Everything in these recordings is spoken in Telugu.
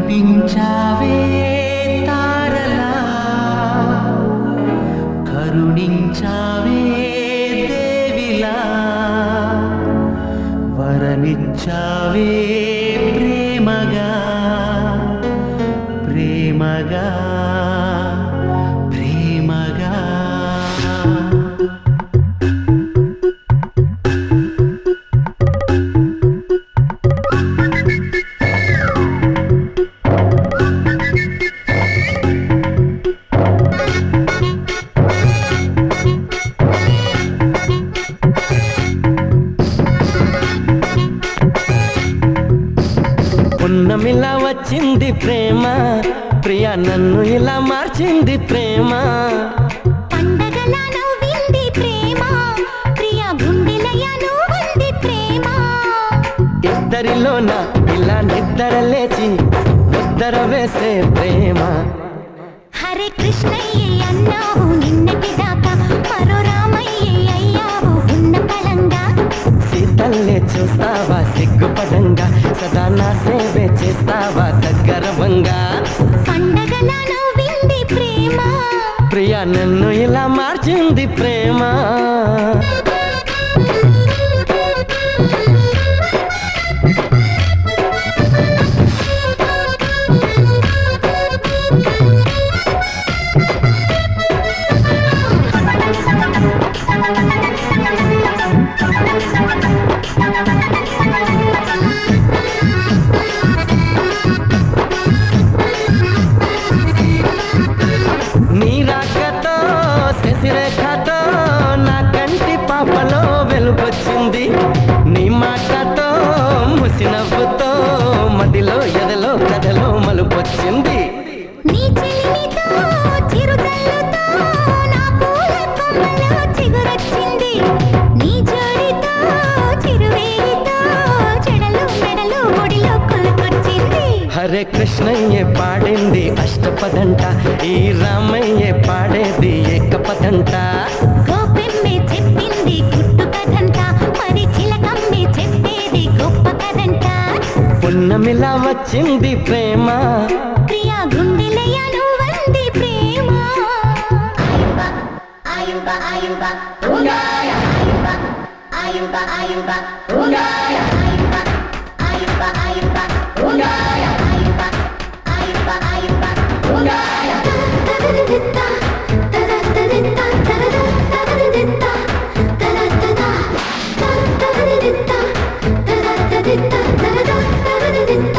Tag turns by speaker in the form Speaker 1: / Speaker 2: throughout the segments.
Speaker 1: కనిపించావే తారలా కరుణించావే దేవిలా వరమిచ్చావే ప్రేమగా ప్రేమగా ప్రేమగా
Speaker 2: పున్నమిలా వచ్చింది ప్రేమ ప్రియ నన్ను ఇలా మార్చింది ప్రేమ
Speaker 3: పండగలా నవ్వింది ప్రేమ ప్రియ గుండెలయ నువ్వుంది ప్రేమ
Speaker 2: ఇద్దరిలోన ఇలా నిద్ర లేచి ముద్దర వేసే ప్రేమ
Speaker 3: హరే కృష్ణయ్య అన్నావు నిన్నటి దాకా మరో రామయ్య అయ్యావు ఉన్న పలంగా
Speaker 2: సీతల్లే చూస్తావా సిగ్గుపడంగా సదా నా సేవే చేస్తావా దగ్గరవంగా
Speaker 3: పండగలా నవ్వింది ప్రేమ
Speaker 2: ప్రియ నన్ను ఇలా మార్చింది ప్రేమ నీ రాకతో శశిరేఖతో నా కంటి పాపలో వెలుగొచ్చింది నీ మాటతో ముసినవ్వుతో మదిలో ఎదలో కథలో మలుపొచ్చింది
Speaker 3: నీ చెలిమితో చిరుజల్లుతో నా పూల కొమ్మలో చిగురొచ్చింది నీ జోడితో చిరువేడితో చెడలు మెడలు ఒడిలో కొలుకొచ్చింది
Speaker 2: హరే కృష్ణయ్య పాడింది అష్టపదంట ఈ రామయ్య పాడేది ఏకపదంట
Speaker 3: గోపెమ్మె చెప్పింది గుట్టు కథంట మరి చిలకమ్మె చెప్పేది గొప్ప కథంట
Speaker 2: పున్నమిలా వచ్చింది ప్రేమ
Speaker 3: ప్రియా గుండెలయ నువ్వంది ప్రేమ ఆయుబ ఆయుబ ఉంగాయ ఆయుబ ఆయుబ ఆయుబ ఉంగాయ ఆయుబ ఆయుబ ఆయుబ ఉంగాయ ఆయుబ ఆయుబ ఆయుబ ఉంగాయ తదదిత్త తదదిత్త తదదిత్త తదదిత్త తదదిత్త తదదిత్త తదదిత్త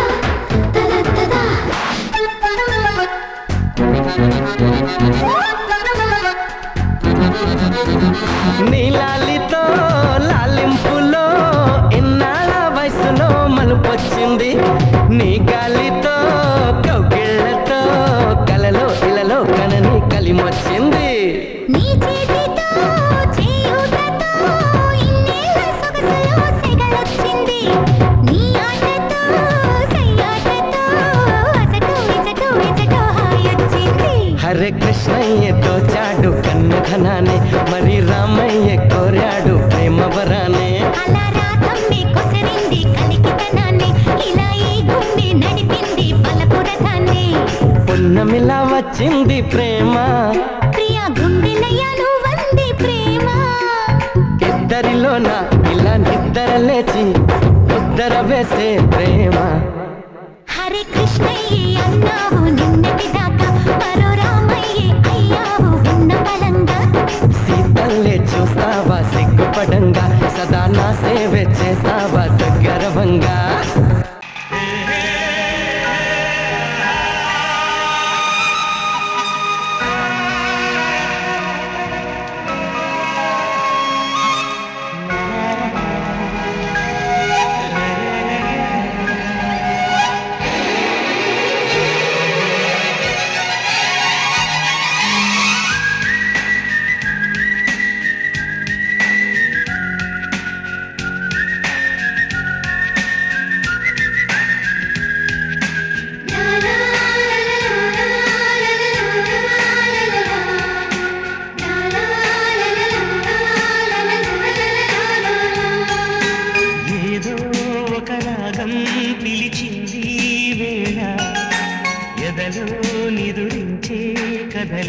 Speaker 2: నీలాలితో లాలింపులో ఇన్నాళ్ళ వయసులో మలుపొచ్చింది నీ గాలితో కౌగిళ్ళతో కలలో ఇలలో కనని కలిమొచ్చింది
Speaker 3: నీ చేతితో చేయుటతో ఇన్నేళ్ళ సొగసులో సెగలొచ్చింది నీ ఆటతో సయ్యాటతో అసటు ఇచటు ఇచటు హాయొచ్చింది
Speaker 2: హరే కృష్ణయ్యతో చాడు కన్నధనాన్ని మరి రామయ్య కోరాడు ప్రేమ వరానే
Speaker 3: అలా రాధమ్మి కొసరింది కలికితనాన్ని ఇలా ఈ గుమ్మి నడిపింది బలపురథాన్ని
Speaker 2: పున్నమిలా వచ్చింది ప్రేమ
Speaker 3: ప్రియ గుండెలయ్యను వంది ప్రేమ
Speaker 2: ఇద్దరిలోన ఇలా నిద్ర లేచి ఉద్దర వేసే ప్రేమ
Speaker 3: హరే కృష్ణయ్య అన్నావు నిన్నటి దాకా మరో రామయ్య అయ్యావు ఉన్న బలంగా
Speaker 2: సీతల్లే చూస్తావా సిగ్గుపడంగా సదా నా సేవే చేస్తావా దగ్గరవంగా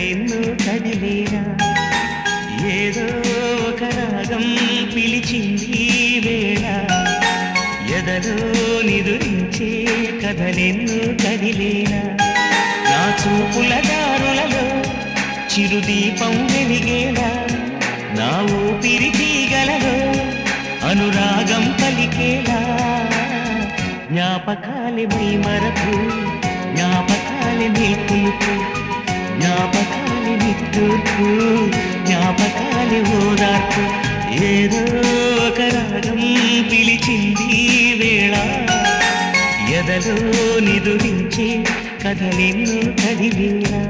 Speaker 1: కథలెన్నో కదిలేనా ఏదో ఒక రాగం పిలిచింది ఈ వేళ ఎదలో నిదురించే కథలెన్నో కదిలేనా నా చూపుల దారులలో చిరుదీపం వెలిగేలా నా ఊపిరి తీగలలో అనురాగం పలికేలా జ్ఞాపకాలే మై మరపు జ్ఞాపకాలే మేల్కొలుపు జ్ఞాపకాలే నిట్టూర్పు జ్ఞాపకాలే ఓదార్పు ఏదో ఒక రాగం పిలిచింది ఈ వేళ ఎదలో నిదురించే కథలెన్నో కదిలేలా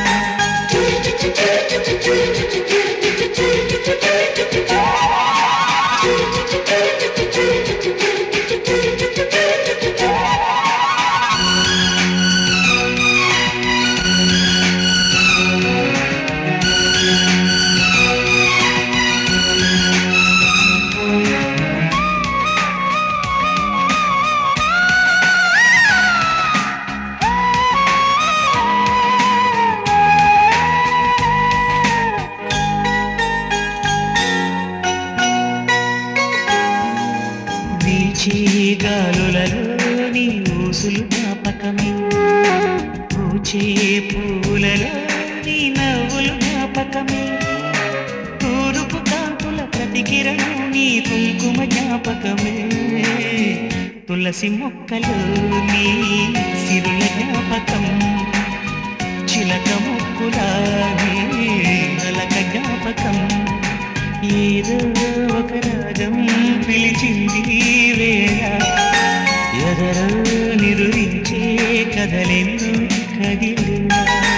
Speaker 1: వీచే గాలులలో నీ ఊసులు జ్ఞాపకమే పూచే పూలలో నీ నవ్వులు జ్ఞాపకమే తూరుపు కాంతుల ప్రతికిరణం నీ కుంకుమ జ్ఞాపకమే తులసి మొక్కలు నీ సిరుల జ్ఞాపకం చిలక ముక్కుల నీ నలక జ్ఞాపకం ఏదో ఒక రాగం పిలిచింది ఈ వేళ ఎదరో నిరురించే కథలెన్నో కదిలేనా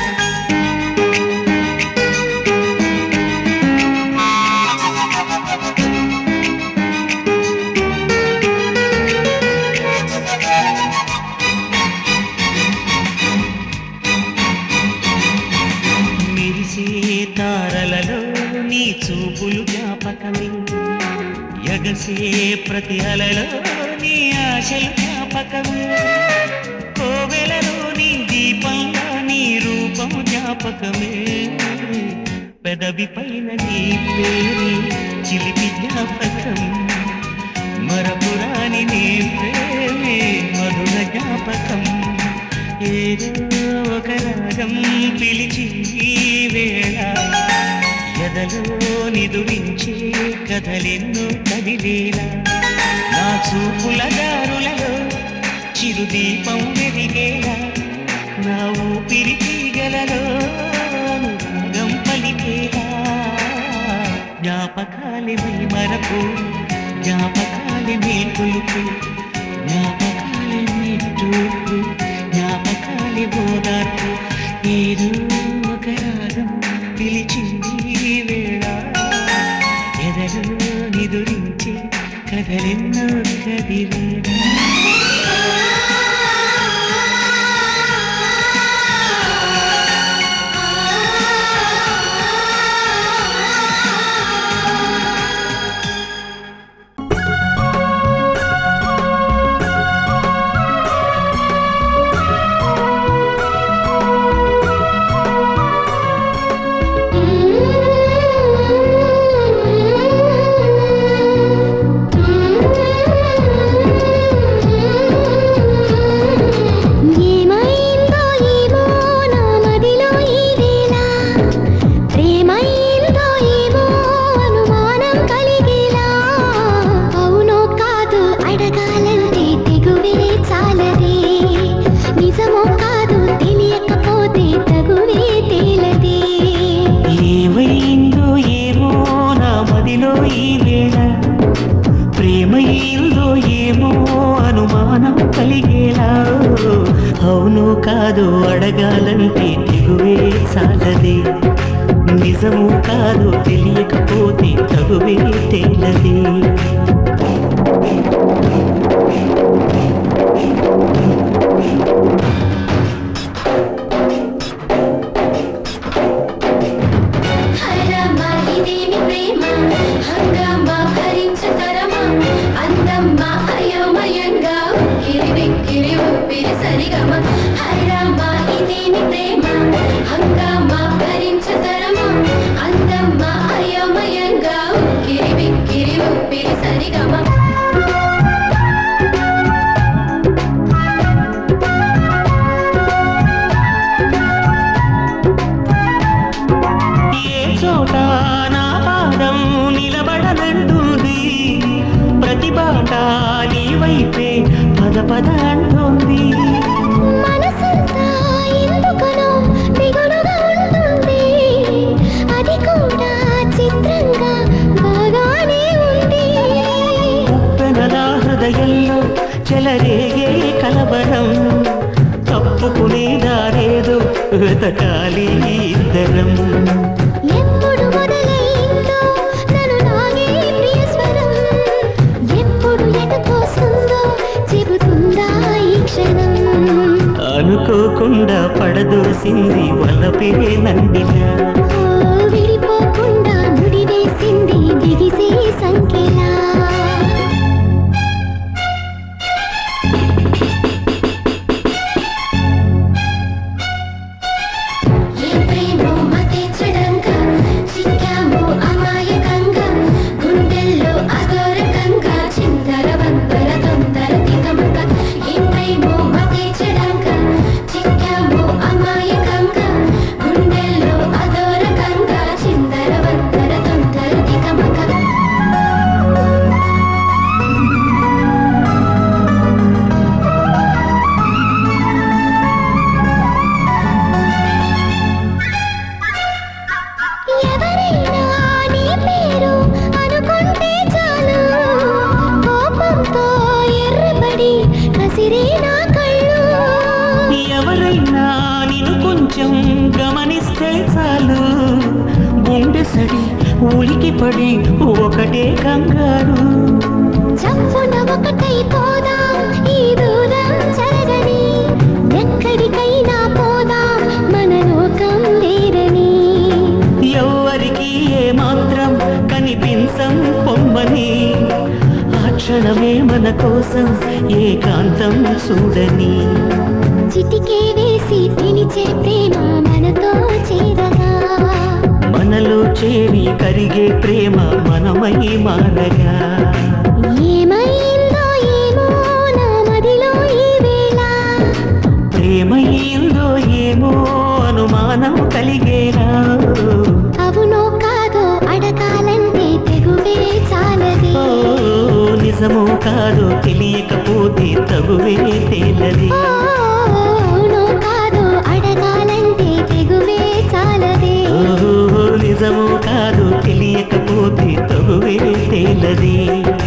Speaker 1: మెరిసే తారలలో నీ చూపులు జ్ఞాపకమే ఎగసే ప్రతి అలలో నీ ఆశలు జ్ఞాపకమే కోవెలలో నీ దీపంలో నీ రూపం జ్ఞాపకమే పెదవి పైన నీ పేరు చిలిపి జ్ఞాపకం మరపురాని నీ ప్రేమే మధుర జ్ఞాపకం ఏదో ఒక రాగం పిలిచింది ఈ వేళ ఎదలో నిదురించే కథలెన్నో కదిలేలా నా చూపుల దారులలో చిరుదీపం వెలిగేలా నా ఊపిరి తీగలలో అనురాగం పలికేలా జ్ఞాపకాలి మై మరపు జ్ఞాపకాలి మేల్కొలుపు జ్ఞాపకాలి నిట్టూర్పు జ్ఞాపకాలి ఓదార్పు ఏదో ఒక రాగం పిలిచింది ఈ వేళ ఎదలో నిదురించి కథలెన్నో కదిలేనా
Speaker 3: ఏమైందో ఏమో నా మదిలో ఈ వేళ ప్రేమైందో ఏమో అనుమానం కలిగేలా అవునో కాదు అడగాలంటే తెగువే చాలదే నిజమో కాదు తెలియకపోతే తగువే తేలదే
Speaker 1: ఏమైందో ఏమో నా మదిలో ఈ వేళ ప్రేమైందో ఏమో అనుమానం కలిగేలా అవును కాదు అడగాలంటే తెగువే సాలదే నిజము కాదు తెలియకపోతే తగువే తేలదే
Speaker 3: హరమా ఇదేమి ప్రేమ హంగామా భరించతరమా అందమ్మా అయోమయంగా ఉక్కిరి బిక్కిరి ఊపిరి సరిగమ హరమా ఇదేమి ప్రేమ హంగామా భరించ
Speaker 1: పద అంటోంది
Speaker 3: మనసంతా ఎందుకనో దిగులుగా ఉంటుంది అది కూడా చిత్రంగా బాగానే ఉంది
Speaker 1: ఉప్పెనల హృదయంలో చెలరేగే కలవరం తప్పుకునే దారేదో వెతకాలి ఇద్దరం
Speaker 3: ఎప్పుడు మొదలైందో నన్ను లాగే ప్రియ స్వరం ఎప్పుడు ఎటు తోస్తుందో చెబుతుందా ఈ క్షణం
Speaker 1: అనుకోకుండా పడదోసింది వలపే నందిన
Speaker 3: ఓ విడిపోకుండా ముడివేసింది బిగిసే సంఖ్యలా ఏ ప్రేమో మతే చెడంగా చిక్కామో అమాయకంగా గుండెల్లో అదోరకంగా చిందర వందర తొందర తికమక ఏ ప్రేమో మతే చెడంగా చిక్కామో అమాయకంగా గుండెల్లో అదోరకంగా చిందర వందర తొందర తికమక ఎవరైనా నీ పేరు అనుకుంటే చాలు కోపంతో ఎర్రబడి కసిరే నా కళ్ళు
Speaker 1: ఎవరైనా నిన్ను కొంచెం గమనిస్తే చాలు గుండె సడి ఉలికి పడి ఒకటే కంగారు
Speaker 3: చప్పున ఒకటై పోదాం ఈ దూరం జరగని ఎక్కడికైనా పోదాం మన లోకం వేరని
Speaker 1: ఎవ్వరికి ఏ మాత్రం కనిపించం పొమ్మని ఆ క్షణమే మన కోసం ఏకాంతం చూడని
Speaker 3: చిటికే వేసి పిలిచే ప్రేమ మనతో చేరగా
Speaker 1: మనలో చేరి కరిగే ప్రేమ మనమై మారగా
Speaker 3: ఏమైందో ఏమో నా మదిలో ఈ వేళ
Speaker 1: ప్రేమయ్యిందో ఏమో అనుమానం కలిగేలా
Speaker 3: అవునో కాదో అడగాలంటే తెగువే చాలది
Speaker 1: ఓ, నిజమో కాదో తెలియకపోతే తగువే తేలది
Speaker 3: ఓ, అవునో కాదో అడగాలంటే తెగువే చాలది
Speaker 1: ఓ, నిజమో కాదో తెలియకపోతే తగువే తేలది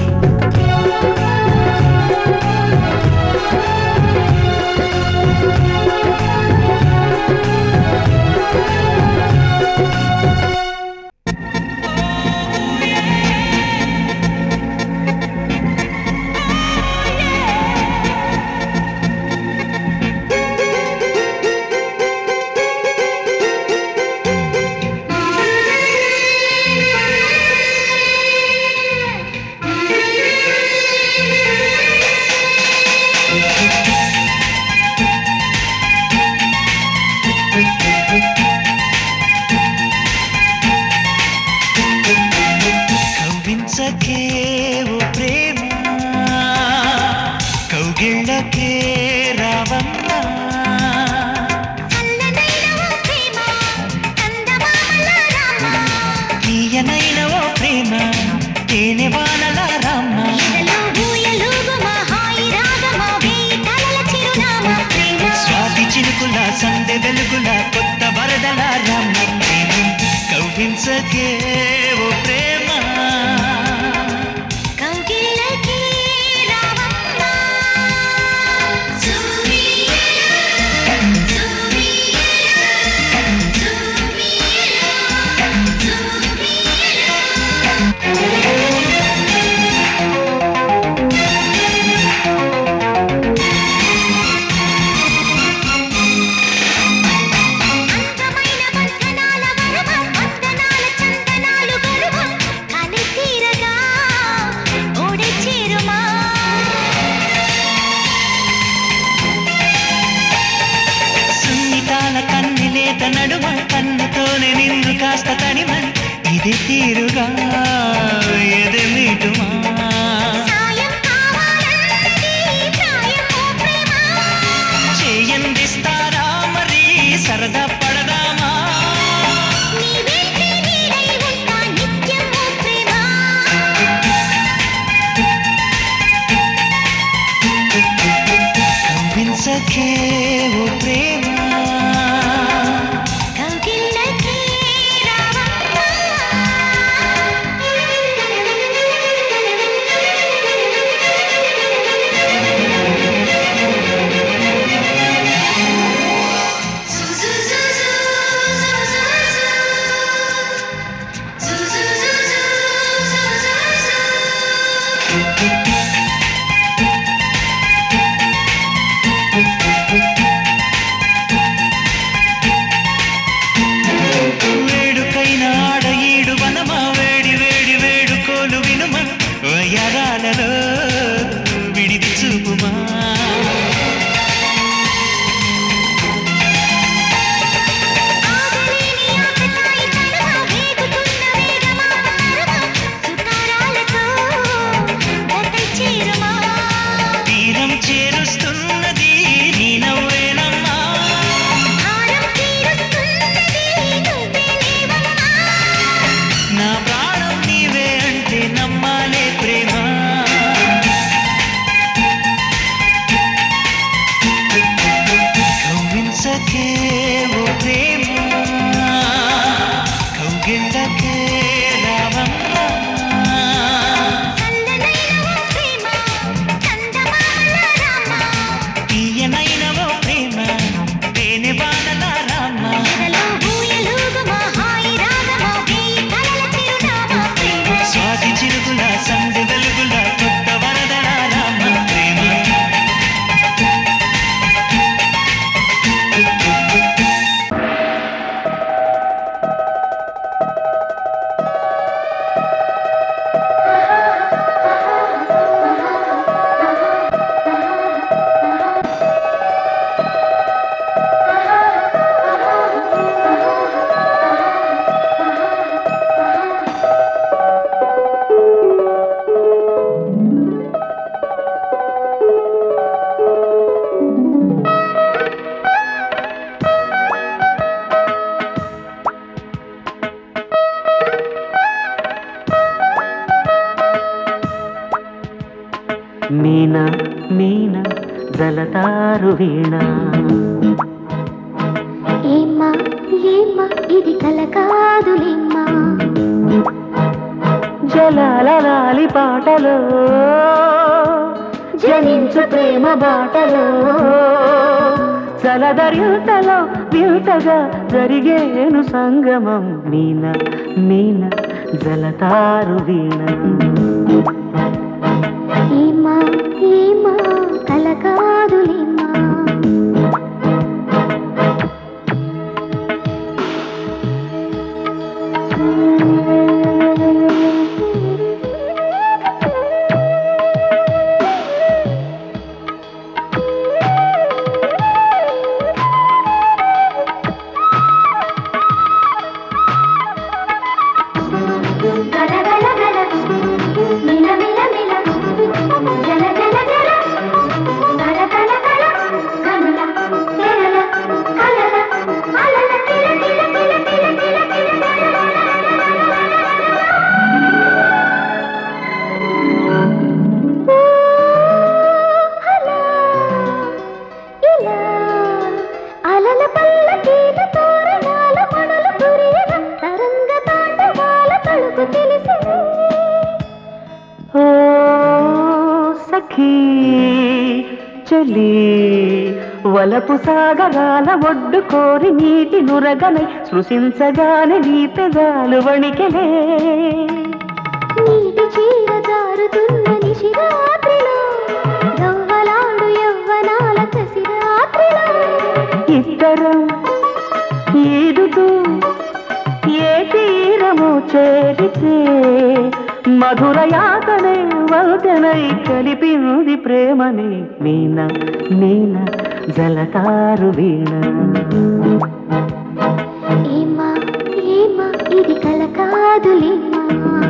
Speaker 1: కవ్వించకే ఓ ప్రేమ కౌగిళ్ళకే రావమ్మా తీయనైన ఓ ప్రేమ తేనె వానల రామ్మ స్వాతి చినుకుల సందె వెలుగుల కొత్త వరదల రామ్మ ప్రేమ కవ్వించకే ఓ ప్రేమ
Speaker 2: మీన మీన జలతారు వీణ
Speaker 3: ఏమ్మా ఏమ్మా ఇది కల కాదులేమ్మా
Speaker 2: జలాలి పాటలో జనించు ప్రేమ బాటలో చలదరింతలో వింతగా జరిగేను సంగమం మీన మీన జలతారు వీణ
Speaker 3: ఏమ్మా ఏమ్మా కల కాదులేమ్మా గల గల గల మిల మిల మిల జల జల జల గల గల గల గనుల తెరల కలల అలల తిల తిల తిల తిల తిల తిల ఇలా అలల పల్లకీల తోరణాల మణులు కురియన తరంగ తాండవాల తలుపు తెలిసింది
Speaker 2: ఓ సఖీ చలి వలపు సాగరాల ఒడ్డు కోరి నీటి నురగనై సృశించగానే నీ పెదాలు వణికెలే
Speaker 3: నీటి చీర జారుతున్న నిశిరాత్రిలో గవ్వలాడు యవ్వనాల కసిరాత్రిలో
Speaker 2: ఇద్దరం ఈదుతూ ఏ తీరము చేరితే మధుర యాతనే వల్కనై కలిపింది ప్రేమని మీన మీన జలతారు వీణ
Speaker 3: ఏమా ఏమా ఇది కల కాదులేమా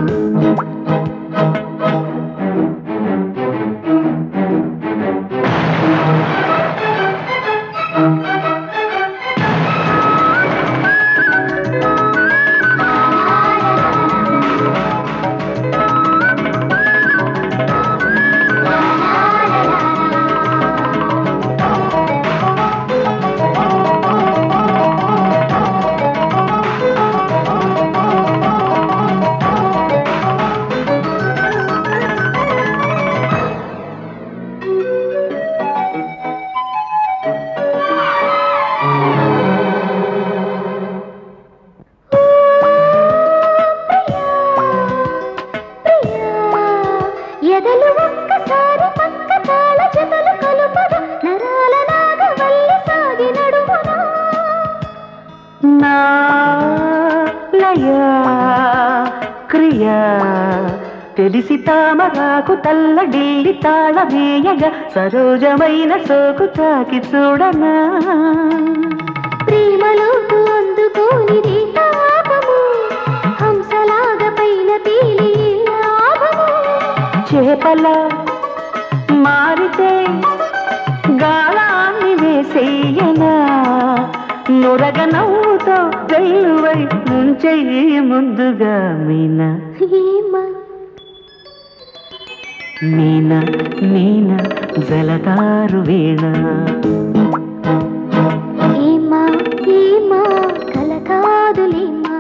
Speaker 3: ఎదలు ఒక్కసారి పక్క తాళ జతలు కలుపద నరాల నాగవల్లి సాగి నడుమునా
Speaker 2: నా లయ క్రియ తెలిసి తామరాకు తల్లడిల్లి తాళవేయగా సరోజమైన సోకు తాకి చూడనా
Speaker 3: ప్రేమలోకు అందుకోనిది తాపము హంసలాగ పైన తేలి లాభము
Speaker 2: చేపల మారితే గాలాన్ని వేసేయనా నురగ నవ్వుతో వెల్లువై ముంచెయ్యి ముందుగా మీనా
Speaker 3: ఏమా
Speaker 2: మీన మీన జలతారు వీణ
Speaker 3: ఏమా ఏమా కల కాదులేమా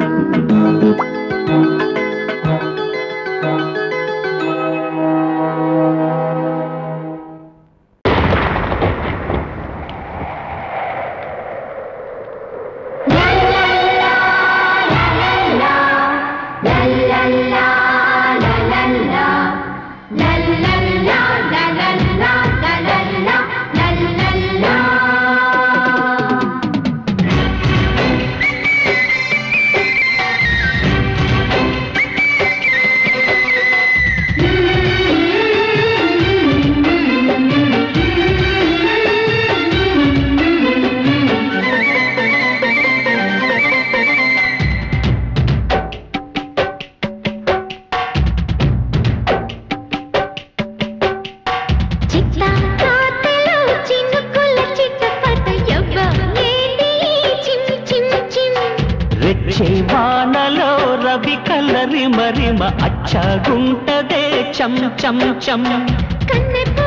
Speaker 3: చిట్ట కాతలో చినుకుల చిట్టపట యవ్వ ఏంటి చిమ్ చిమ్ చిమ్
Speaker 2: రెచ్చే వానలో రవి కలరి మరిమ అచ్చగుంటదే చం చం చం
Speaker 3: కన్నె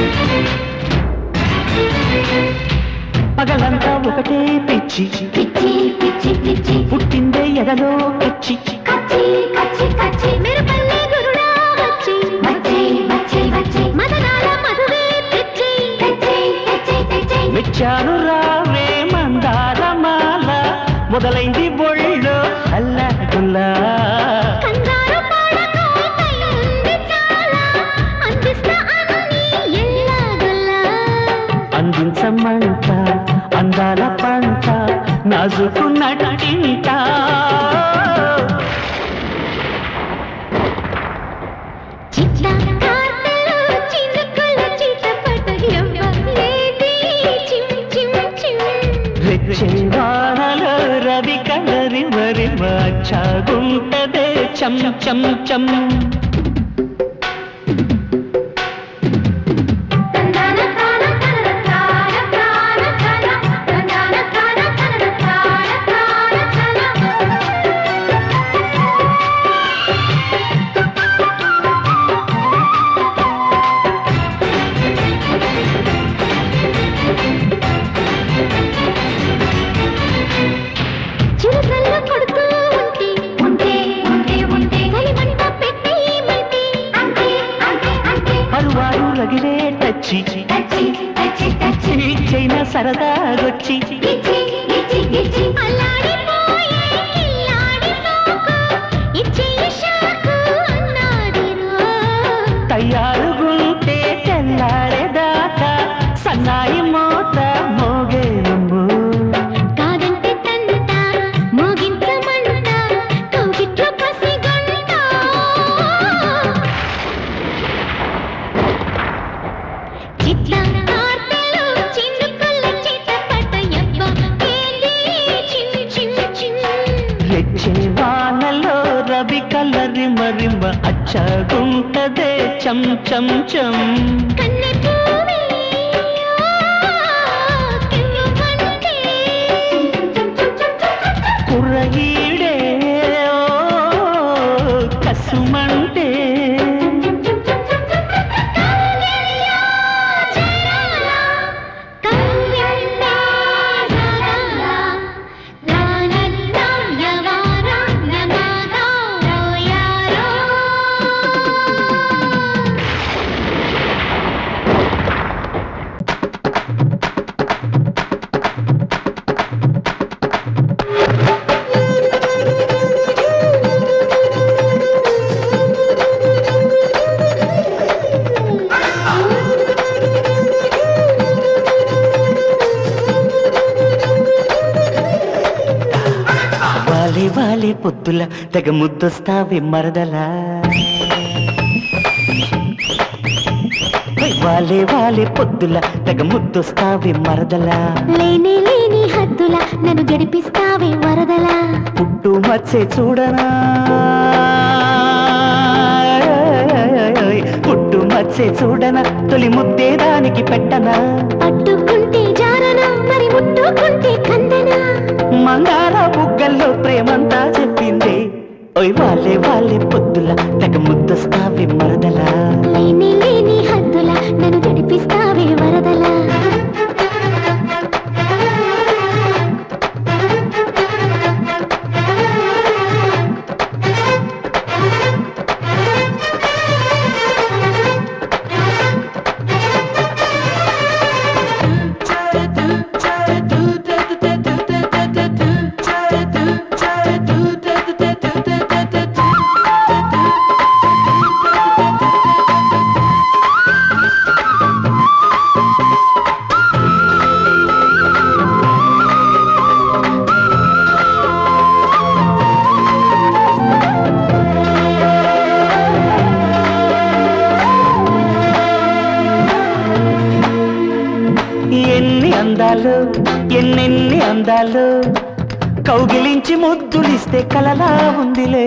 Speaker 1: పగలంతా ఒకటే పిచ్చి
Speaker 3: పిచ్చి పిచ్చి పిచ్చి
Speaker 1: పుట్టిందే ఎదలో పిచ్చి
Speaker 3: కచ్చి కచ్చి కచ్చి మెరుపల్లే గురుడా వచ్చి వచ్చి వచ్చి వచ్చి మదనాల మధువే తెచ్చి తెచ్చి తెచ్చి తెచ్చి
Speaker 1: మెచ్చాను రావే మందారమాల మొదలైంది బొళ్ళు అల్లగుల్లా
Speaker 3: కంగారు పడకు కైంది చాలా అందిస్తా అన్ని ఎల్లాగల్లా
Speaker 1: అందించమంట అందాల పంట నాజుకున్నట్టింట
Speaker 3: చిట్ట కార్తెలు చినుకులు చిటపట ఎవ్వలేది చిమ్ చిమ్ చిమ్
Speaker 1: రెచ్చెవానలో రవి కలరి మరి చాగుంటదే చం చం చం
Speaker 3: తందాన తాన తనన తాన తాన తన తందాన తాన తనన తాన తాన తన చిరుసల్ల కొడుతూ ఉంటే ఉంటే ఉంటే ఉంటే సలిమంట పెట్టేయమంటే అంతే అంతే అంతే
Speaker 1: పరువారు రగిలే టచ్చి
Speaker 3: టచ్చి టచ్చి టచ్చి
Speaker 1: చైనా సరదాగొచ్చి
Speaker 3: గిచ్చి గిచ్చి గిచ్చి అల్లాడిపోయే కిల్లాడి సోకు ఇచ్చే షాకు అన్నాదిరో
Speaker 1: తయారుగుంటే తెల్లారేదాకా సన్నాయి మోత మోగేనమ్ము
Speaker 3: కాదంటే తంట మోగించమంట కౌగిట్లో పసిగంట చిట్ల కార్తెలు చినుకుల చిటపట యబ్బ ఏంది చిన్ చిన్ చిన్
Speaker 1: రెచ్చే వానలో రవి కలరి మరిమ అచ్చగుంటదే చం చం చం
Speaker 3: కన్నె పూవే కెవ్వంటే
Speaker 1: కుర్రగీడే ఓ, కసుమంటే వాలే వాలే పొద్దుల తెగ ముద్దొస్తావే మరదలా ఓయ్ వాలే వాలే పొద్దుల తెగ ముద్దొస్తావే మరదలా
Speaker 3: లేని లేని హద్దుల నన్ను గడిపిస్తావే వరదలా
Speaker 1: పుట్టు మచ్చే చూడనా పుట్టు మచ్చే చూడనా తొలి ముద్దే దానికి పెట్టనా
Speaker 3: పట్టుకుంటే జారనా మరి ముట్టుకుంటే కందనా
Speaker 1: మంగార బుగ్గల్లో ప్రేమంతా చెప్పింది ఓయ్ వాళ్ళే వాళ్ళే పొద్దుల తెగ ముద్దొస్తావే మరదలా
Speaker 3: లేని లేని హద్దుల నన్ను గడిపిస్తావే వరదలా
Speaker 1: ఎన్ని అందాలు ఎన్నెన్ని అందాలు కౌగిలించి ముద్దులిస్తే కలలా ఉందిలే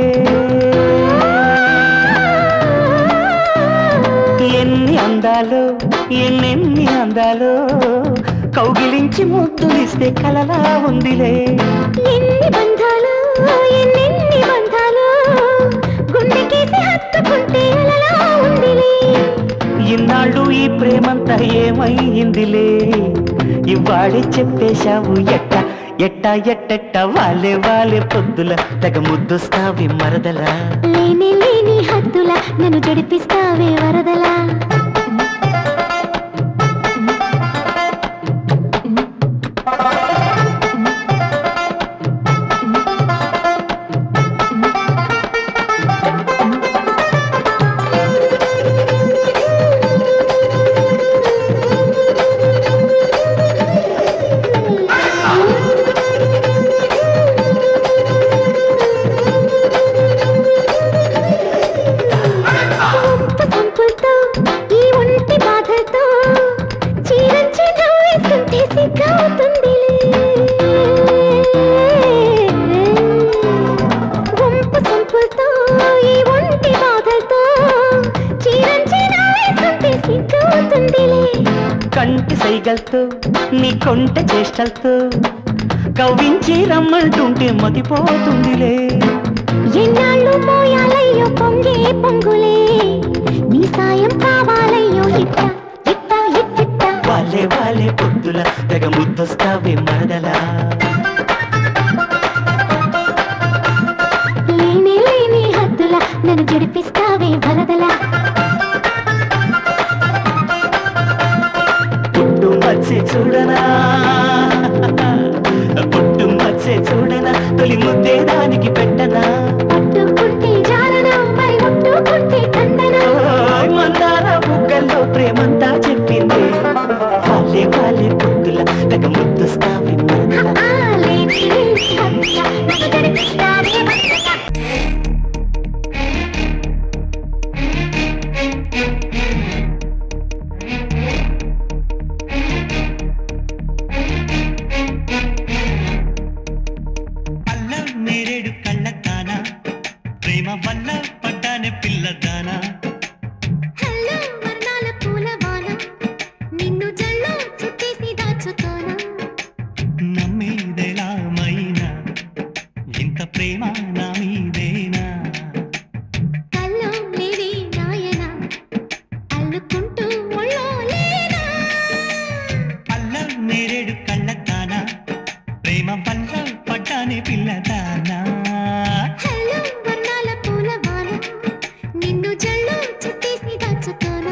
Speaker 1: ఎన్ని అందాలు ఎన్నెన్ని అందాలు కౌగిలించి ముద్దులిస్తే కలలా ఉందిలే
Speaker 3: ఎన్ని బంధాలు ఎన్నెన్ని బంధాలు గుండెకేసి హత్తుకుంటే అలలా ఉందిలే
Speaker 1: ఇన్నాళ్ళు ఈ ప్రేమంతా ఏమైందిలే ఇవాళే చెప్పేశావు ఎట్ట ఎట్ట ఎట్టెట్ట వాలే వాలే పొద్దుల తెగ ముద్దుస్తావి మరదలా
Speaker 3: లేని లేని హద్దుల నన్ను జడిపిస్తావే వరదలా ఉప్పు సంపులతో ఈ ఒంటి బాధలతో చీరంచి నవ్వేస్తుంటే సిగ్గవుతుందిలే గుంపు సంపులతో ఈ ఒంటి బాధలతో చీరంచి నవ్వేస్తుంటే సిగ్గవుతుందిలే
Speaker 1: కంటి సైగల్తో నీ కొంట చేష్టలతో కవ్వించి రమ్మంటుంటే మతిపోతుందిలే
Speaker 3: ఎన్నాళ్ళు పోయాలయ్యో పొంగే పొంగులే నీ సాయం కావాలయ్యో ఇట్ట ఇట్ట ఇట్టిట్ట
Speaker 1: వాలే వాలే పొద్దుల తెగ ముద్దొస్తావి మరదలా
Speaker 3: లేని లేని హద్దుల నన్ను జడిపిస్తావే వరదలా
Speaker 1: పుట్టు మచ్చే చూడనా పుట్టు మచ్చే చూడనా తొలి ముద్దే దానికి పెట్టనా
Speaker 3: పట్టుకుంటే జాలన మరి ముట్టుకుంటే కందన
Speaker 1: ఓయ్ మందార బుగ్గల్లో ప్రేమంతా చెప్పింది వాలే వాలే పొద్దుల తెగ ముద్దొస్తావి మరదలా
Speaker 3: ఆ లేని లేని హద్దుల నన్ను జడిపిస్తావే వరదలా
Speaker 1: అల్లం నేరేడు కళ్ళతానా ప్రేమ వల్ల పడ్డానే పిల్లదానా
Speaker 3: హలో వర్ణాల పూలవాన నిన్ను జల్లో చుట్టేసి దాచుకోనా
Speaker 1: నమ్మేదెలా మైనా ఇంత ప్రేమ నా మీదేనా
Speaker 3: కల్లో లేవే నాయన అల్లుకుంటూ ఒళ్ళో లేనా
Speaker 1: అల్లం నేరేడు కళ్ళతానా ప్రేమ వల్ల పడ్డానే పిల్లదానా
Speaker 3: హలో వర్ణాల పూలవాన నిన్ను జల్లో చుట్టేసి దాచుకోనా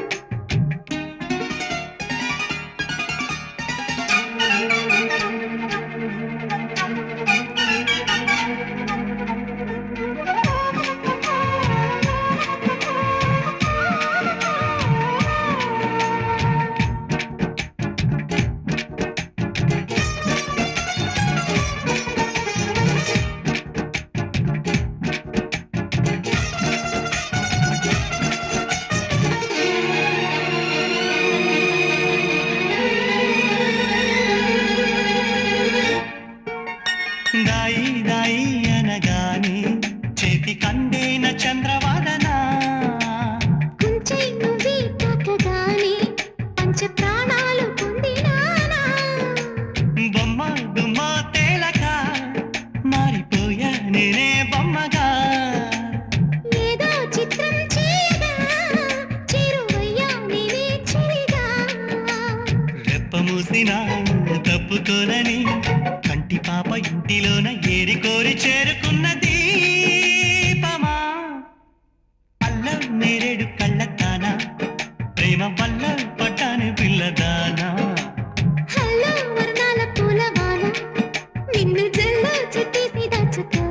Speaker 1: దాయి దాయి అనగానే చేతి కందేన చంద్రవాదనా
Speaker 3: కుంచె నువ్వే తాకగానే పంచ ప్రాణాలు పొందినానా
Speaker 1: బొమ్మ దుమ్మ తేలక మారిపోయా నేనే బొమ్మగా
Speaker 3: ఏదో చిత్రం చేయగా చేరువయ్యా నేనే చెలిగా
Speaker 1: రెప్ప మూసిన తప్పుకోనని కంటి పాప ఇంటిలోన ఏరి కోరి చేరుకున్న దీపమా అల్లం నేరేడు కళ్ళతానా ప్రేమ వల్ల పట్టాను పిల్లదానా
Speaker 3: హలో వర్ణాల పూలవాన నిన్ను జల్లో చుట్టేసి దాచుకోనా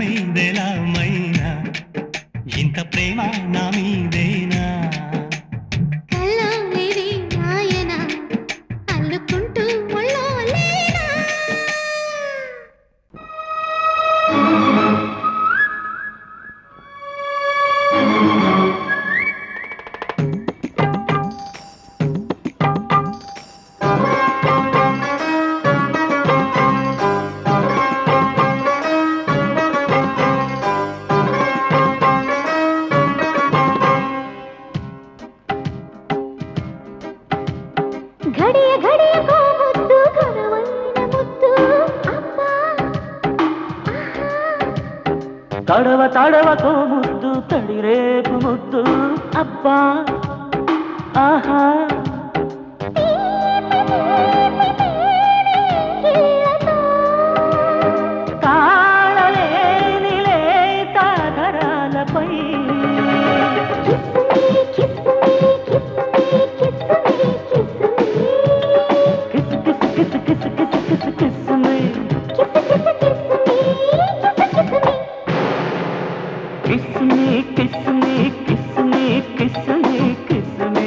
Speaker 4: మీదెలా మైనా ఇంత ప్రేమ నా మీదేనా
Speaker 3: కల్లాలేరి నాయన అల్లుకుంటూ ఒళ్ళో లేనా ఘడియ ఘడియకో ముద్దు ఘనమైన ముద్దు అబ్బా ఆహా
Speaker 1: తడవ తడవకో ముద్దు తడిరేపు ముద్దు అబ్బా ఆహా తాళలేని లేత ధరాలపై కిసు కిసు కిసు కిసు కిసు కిసు కిసుని కిసుని కిసుని కిసుని కిసుని కిసుని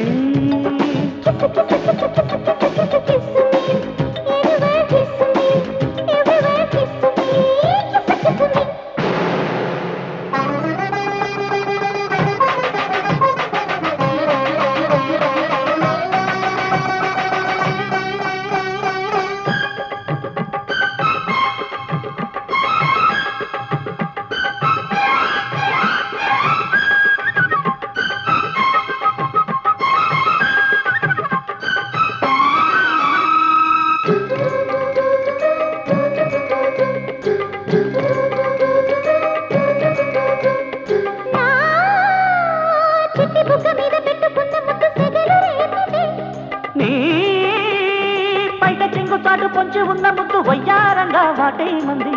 Speaker 1: నీ పైట చెంగు చాటు పొంచి ఉన్న ముద్దు వయ్యారంగా వాటే మంది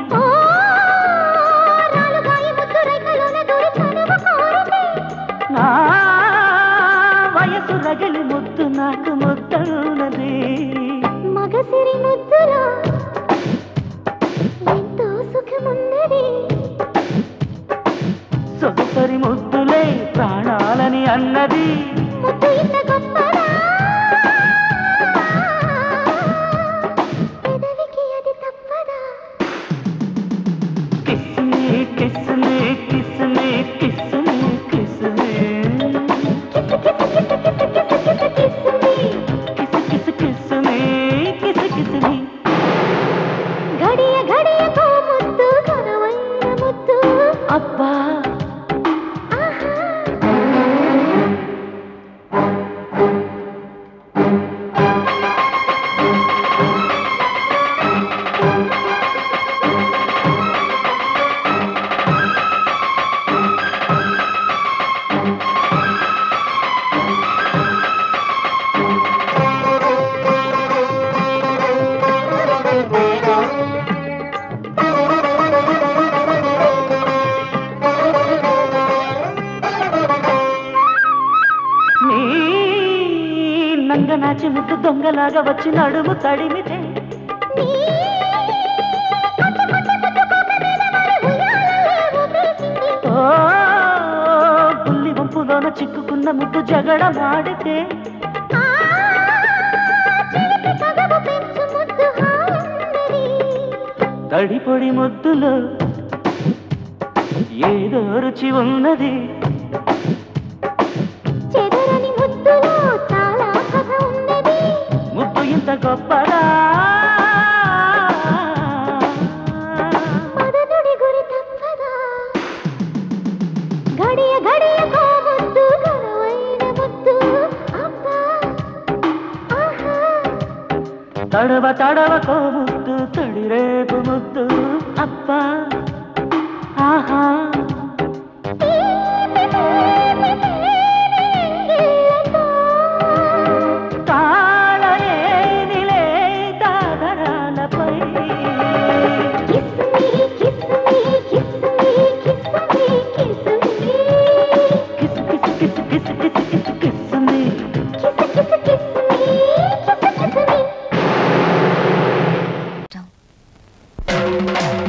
Speaker 1: నా వయసు రగిలి ముద్దు నాకు ముద్దన్నది
Speaker 3: మగసిరి ముద్దులో ఎంతో సుఖమున్నది
Speaker 1: సొగసరి ముద్దులే ప్రాణాలని అన్నది
Speaker 3: ముద్దు ఇంత గొప్పదా పెదవికి అది తప్పదా
Speaker 1: కిస్సుని కిస్సుని కిస్సుని కిస్సుని కిస్సుని కిసు కిసు కిస్సుని కిసు కిసుని
Speaker 3: గడియ గడియకో ముద్దు ఘనమైన ముద్దు
Speaker 1: అబ్బా
Speaker 3: ఆహా
Speaker 1: నీ నంగనాచి ముద్దు దొంగలాగా వచ్చి నడుము తడిమితే ఓ పుల్లి వంపులోన చిక్కుకున్న ముద్దు జగడమాడితే తడిపొడి ముద్దులో ఏదో రుచి ఉన్నది
Speaker 3: చెదరని ముద్దులో చాలా కథ ఉన్నది
Speaker 1: ముద్దు ఇంత గొప్పదా
Speaker 3: మదనుడి గురి తప్పదా గడియ గడియకో ముద్దు ఘనమైన ముద్దు అబ్బా ఆహా
Speaker 1: తడవ తడవకో ముద్దు తడిరేపు ముద్దు అబ్బా ఆహా తాళలేని లేత ధరాలపై కిసు కిసు కిసు కిసు కిసు కిసు కిసుని
Speaker 3: Down.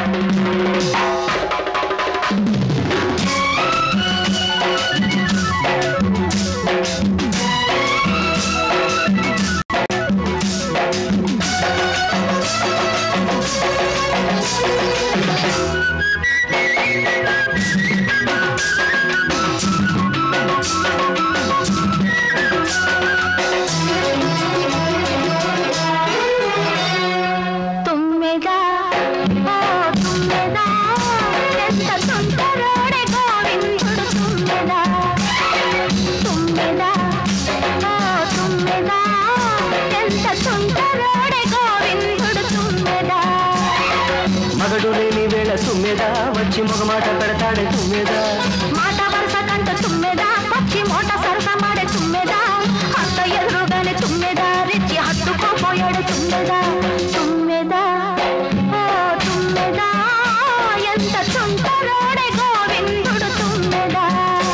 Speaker 3: తుమ్మెదా ఓ తుమ్మెదా ఎంత సుందరుడే గోవిందుడు తుమ్మెదా తుమ్మెదా ఓ తుమ్మెదా ఎంత సుందరుడే గోవిందుడు తుమ్మెదా
Speaker 2: మగడు లేని వేళ తుమ్మెదా వచ్చి మగమాట పెడతాడే తుమ్మెదా
Speaker 3: మాట వరుస కంట తుమ్మెదా పక్షి మోట సరస మాడే తుమ్మెదా అత్త ఎదురుగానే తుమ్మెదా రెచ్చి హత్తుకోపోయాడు తుమ్మెదా తుమ్మెదా ఓ తుమ్మెదా ఎంత సుందరుడే గోవిందుడు తుమ్మెదా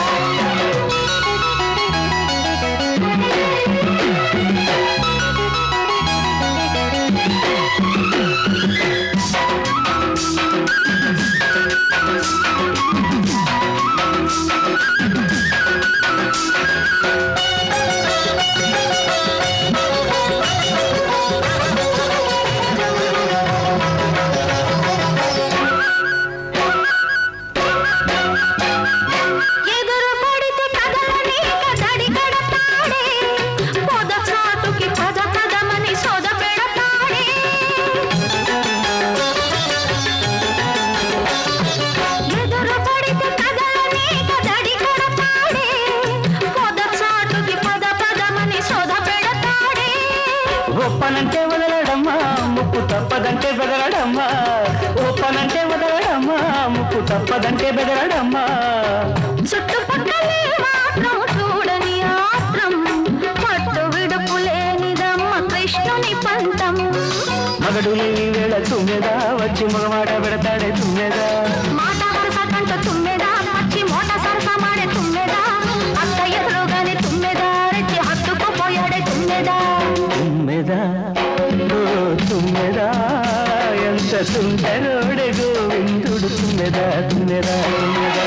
Speaker 3: ఎదురు పడితే కదలనీక దడి కడతాడే పొద చాటుకి పద పదమని సొద పెడతాడే ఎదురు పడితే కదలనీక దడి కడతాడే పొద చాటుకి పద పదమని సొద పెడతాడే
Speaker 2: గొప్పనంటే వదలడమ్మా ముప్పు తప్పదంటే బెదరడమ్మా గొప్పనంటే వదలడమ్మా ముప్పు తప్పదంటే బెదరడమ్మా
Speaker 3: చుట్టుపక్కలే మాత్రం చూడని ఆత్రం పట్టు విడుపు లేనిదమ్మ కృష్ణుని పంతం
Speaker 2: మగడు లేని వేళ తుమ్మెదా వచ్చి మగమాట పెడతాడే తుమ్మెదా
Speaker 3: మాట వరుస కంట తుమ్మెదా పచ్చి మోట సరస మాడే తుమ్మెదా అత్త ఎదురుగానే తుమ్మెదా రెచ్చి హత్తుకుపోయాడే తుమ్మెదా
Speaker 2: తుమ్మెదా ఓ తుమ్మెదా ఎంత సుందరోడే గోవిందుడు తుమ్మెదా తుమ్మెదా తుమ్మెదా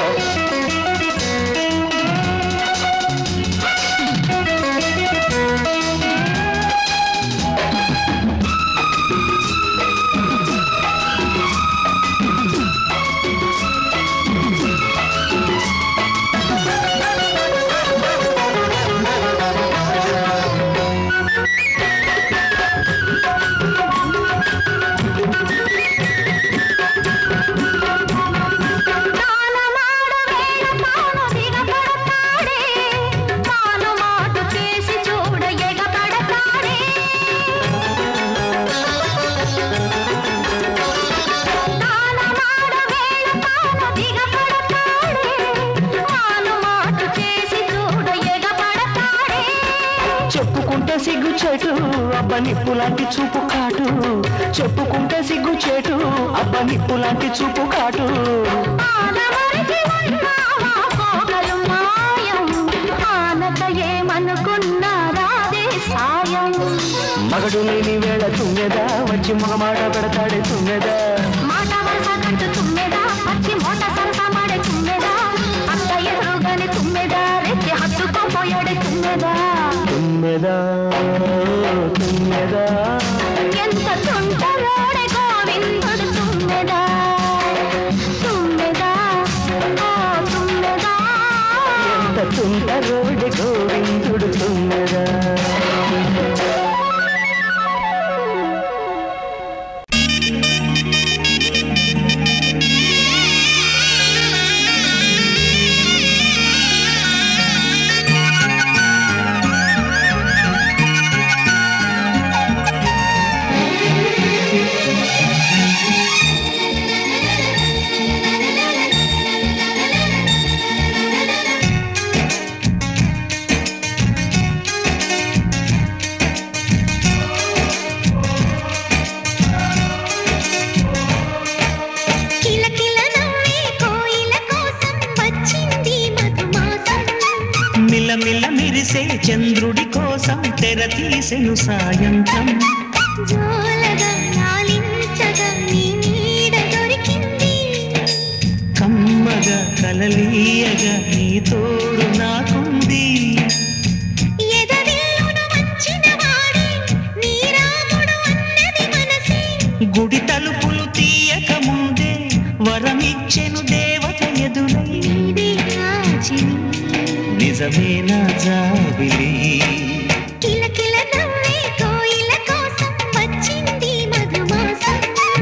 Speaker 3: తానమాడ వేళ తాను దిగపడతాడే తాను మాటు చేసి చూడ ఎగపడతాడే తానమాడ వేళ తాను దిగపడతాడే తాను మాటు చేసి చూడ ఎగపడతాడే
Speaker 2: చెప్పుకుంటే సిగ్గు చెటు అబ్బ నిప్పు లాంటి చూపు కాటు చెప్పుకుంటే సిగ్గు చెటు అబ్బ నిప్పు లాంటి చూపు కాటు
Speaker 3: ఆనవరికి ఉన్నావా పోగలు మాయం ఆనక ఏమనుకున్నా రాదే సాయం
Speaker 2: మగడు లేని వేళ తుమ్మెదా వచ్చి మగమాట పెడతాడే తుమ్మెదా
Speaker 3: మాట వరుస కంటూ తుమ్మెదా పచ్చి మోట సరస మాడే తుమ్మెదా అత్త ఎదురుగానే తుమ్మెదా రెచ్చి హత్తుకోపోయాడే తుమ్మెదా
Speaker 2: తుమ్మెదా తుమ్మెదా
Speaker 3: ఎంత తుంటరోడే గోవిందుడు తుమ్మెదా తుమ్మెదా ఓ తుమ్మెదా
Speaker 2: ఎంత తుంటరోడి గోవిందుడు తుమ్మెదా
Speaker 3: కిలకిల నవ్వే కోయిల కోసం వచ్చింది మధుమాసం
Speaker 4: మిలమిల మెరిసే చంద్రుడి కోసం తెర తీసెను సాయంత్రం
Speaker 3: జోలగా లాలించగా నీ నీడ దొరికింది
Speaker 4: కలలీయగా నీ తోడు నాకుంది
Speaker 3: ఎదవిల్లును వంచిన వాడే నీ రాముడు అన్నది మనసే
Speaker 4: గుడి తలుపులు తీయక ముందే వరమిచ్చెను దేవత ఎదురై
Speaker 3: నీవే రాజిని
Speaker 4: నిజమేనా జాబిలి
Speaker 3: కిలకిల నవ్వే కోయిల కోసం వచ్చింది మధుమాసం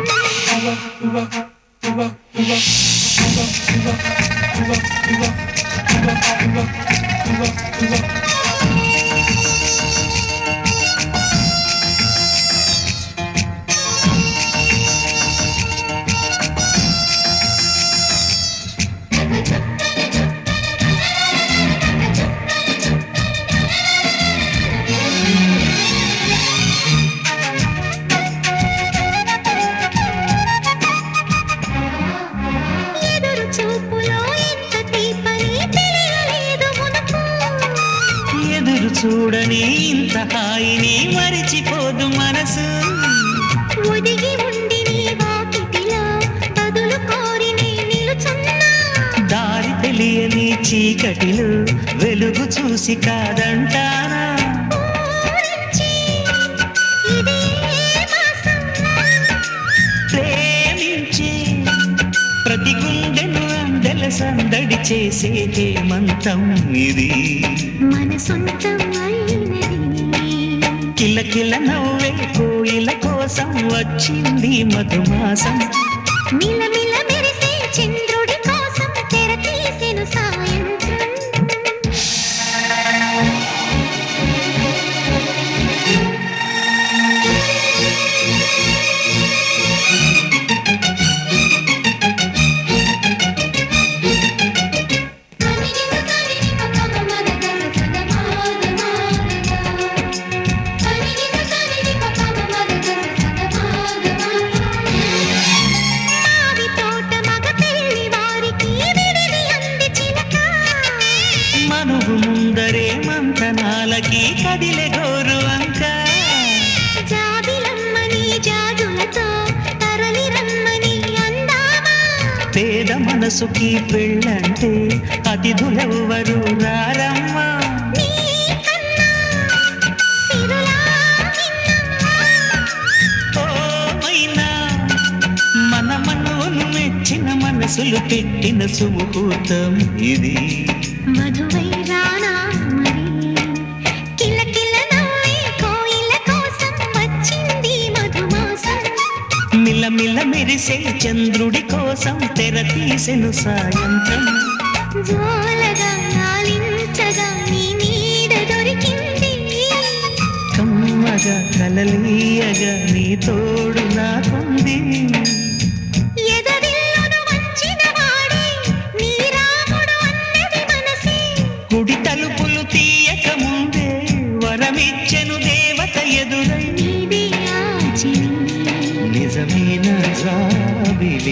Speaker 3: ఎదురు చూపులో ఎంత తీపని తెలియలేదు మునకు
Speaker 4: ఎదురు చూడని ఇంత హాయిని మరిచిపోదు మనసు
Speaker 3: ఒదిగి ఉండి నీ వాకిటిలో బదులు కోరి నీ నిలుచున్నా
Speaker 4: దారి తెలియని చీకటిలో వెలుగు చూసి కాదంటానా
Speaker 3: ఊరించి ఇదే మాసం
Speaker 4: ప్రేమించి ప్రతి గుండెను అందెల సందడి చేసే హేమంతం ఇది
Speaker 3: మన సొంతం అయినది
Speaker 4: కిలకిల నవ్వే కోయిల కోసం వచ్చింది మధుమాసం
Speaker 3: మిలమిల మెరిసే చంద్రుడి కోసం తెర తీసెను సాయంత్రం మావి తోట మగ పెళ్లి వారికి విడిది అంది చిలక
Speaker 4: మనుగు ముందరే మంతనాలకి కదిలే గోరు అంక
Speaker 3: జాబిలమ్మని జాజులతో తరలి రమ్మని అందామా
Speaker 4: పేద మనసుకి పెళ్ళంటే అతిథులెవ్వరు రారమ్మా
Speaker 3: నీ కన్నా సిరులా మిన్నా
Speaker 4: ఓ మైనా మన మనవును మెచ్చిన మనసులు పెట్టిన సుముహూర్తం ఇది
Speaker 3: మధువై రానా మరి కిలకిల నవ్వే కోయిల కోసం వచ్చింది మధుమాసం
Speaker 4: మిలమిల మెరిసే చంద్రుడి కోసం తెర తీసెను సాయంత్రం
Speaker 3: జోలగా లాలించగా నీ నీడ దొరికింది
Speaker 4: కమ్మగా కలలీయగా నీ తోడు నాకుంది
Speaker 3: ఎదవిల్లును వంచిన వాడే నీ రాముడు అన్నది మనసే
Speaker 4: గుడి తలుపులు తీయక ముందే వరమిచ్చెను దేవత ఎదురై
Speaker 3: నీదే ఆచిని
Speaker 4: నిజమైన జాబిలి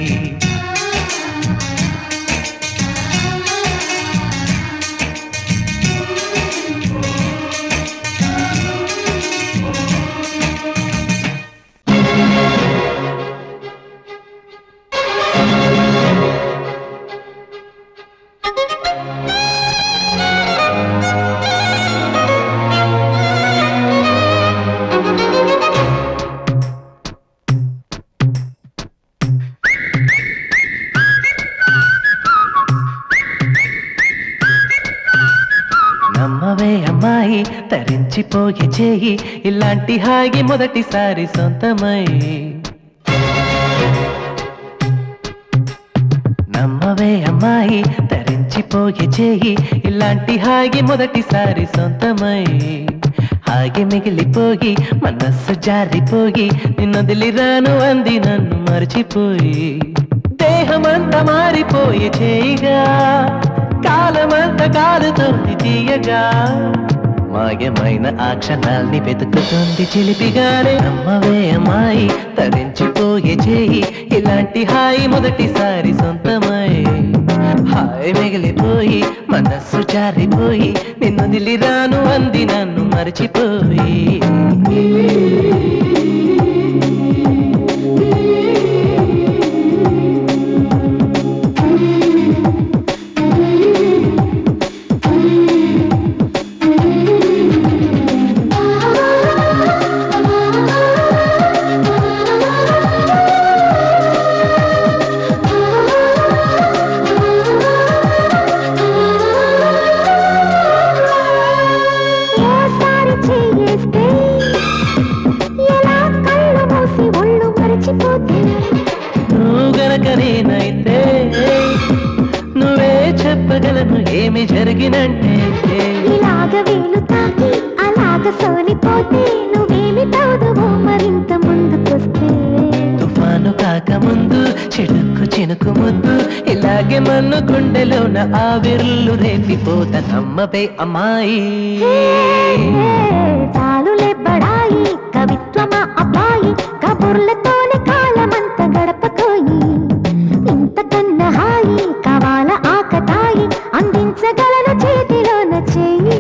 Speaker 2: నమ్మవే అమ్మాయి తరించిపోయి చేయి ఇలాంటి హాయి మొదటిసారి సొంతమై నమ్మవే అమ్మాయి తరించిపోయి చేయి ఇలాంటి హాయి మొదటిసారి సొంతమై హాగి మిగిలిపోయి మనస్సు జారిపోయి నిన్నొదిలి రాను అంది నన్ను మర్చిపోయి దేహమంతా మారిపోయి చేయిగా కాలమంతా కాలుతోంది తీయగా మాయమైన ఆ క్షణాల్ని వెతుకుతుంది చిలిపిగానే అమ్మవే అమ్మాయి తరించిపోయే చేయి ఇలాంటి హాయి మొదటిసారి సొంతమై హాయి మిగిలిపోయి మనస్సు జారిపోయి నిన్ను నిలిరాను అంది నన్ను మర్చిపోయి గనక నేనైతే నువ్వే చెప్పగలను ఏమి జరిగినంటే
Speaker 3: ఇలాగ వేలు తాకి అలాగ సోలిపోతే నువ్వేమి తౌదువో మరింత ముందుకొస్తే
Speaker 2: తుఫాను కాకముందు చిడుక్కు చినుకు ముద్దు ఇలాగే మన్ను గుండెలోన ఆవిర్లు రేపిపోత నమ్మవే అమ్మాయి
Speaker 3: చాలులే బడాయి కవిత్వమా అబ్బాయి కబుర్లతోనే కాలమంత గడపకోయి ఇంతకన్నా హాయి కావాల ఆకతాయి అందించగలను చేతిలోన చెయ్యి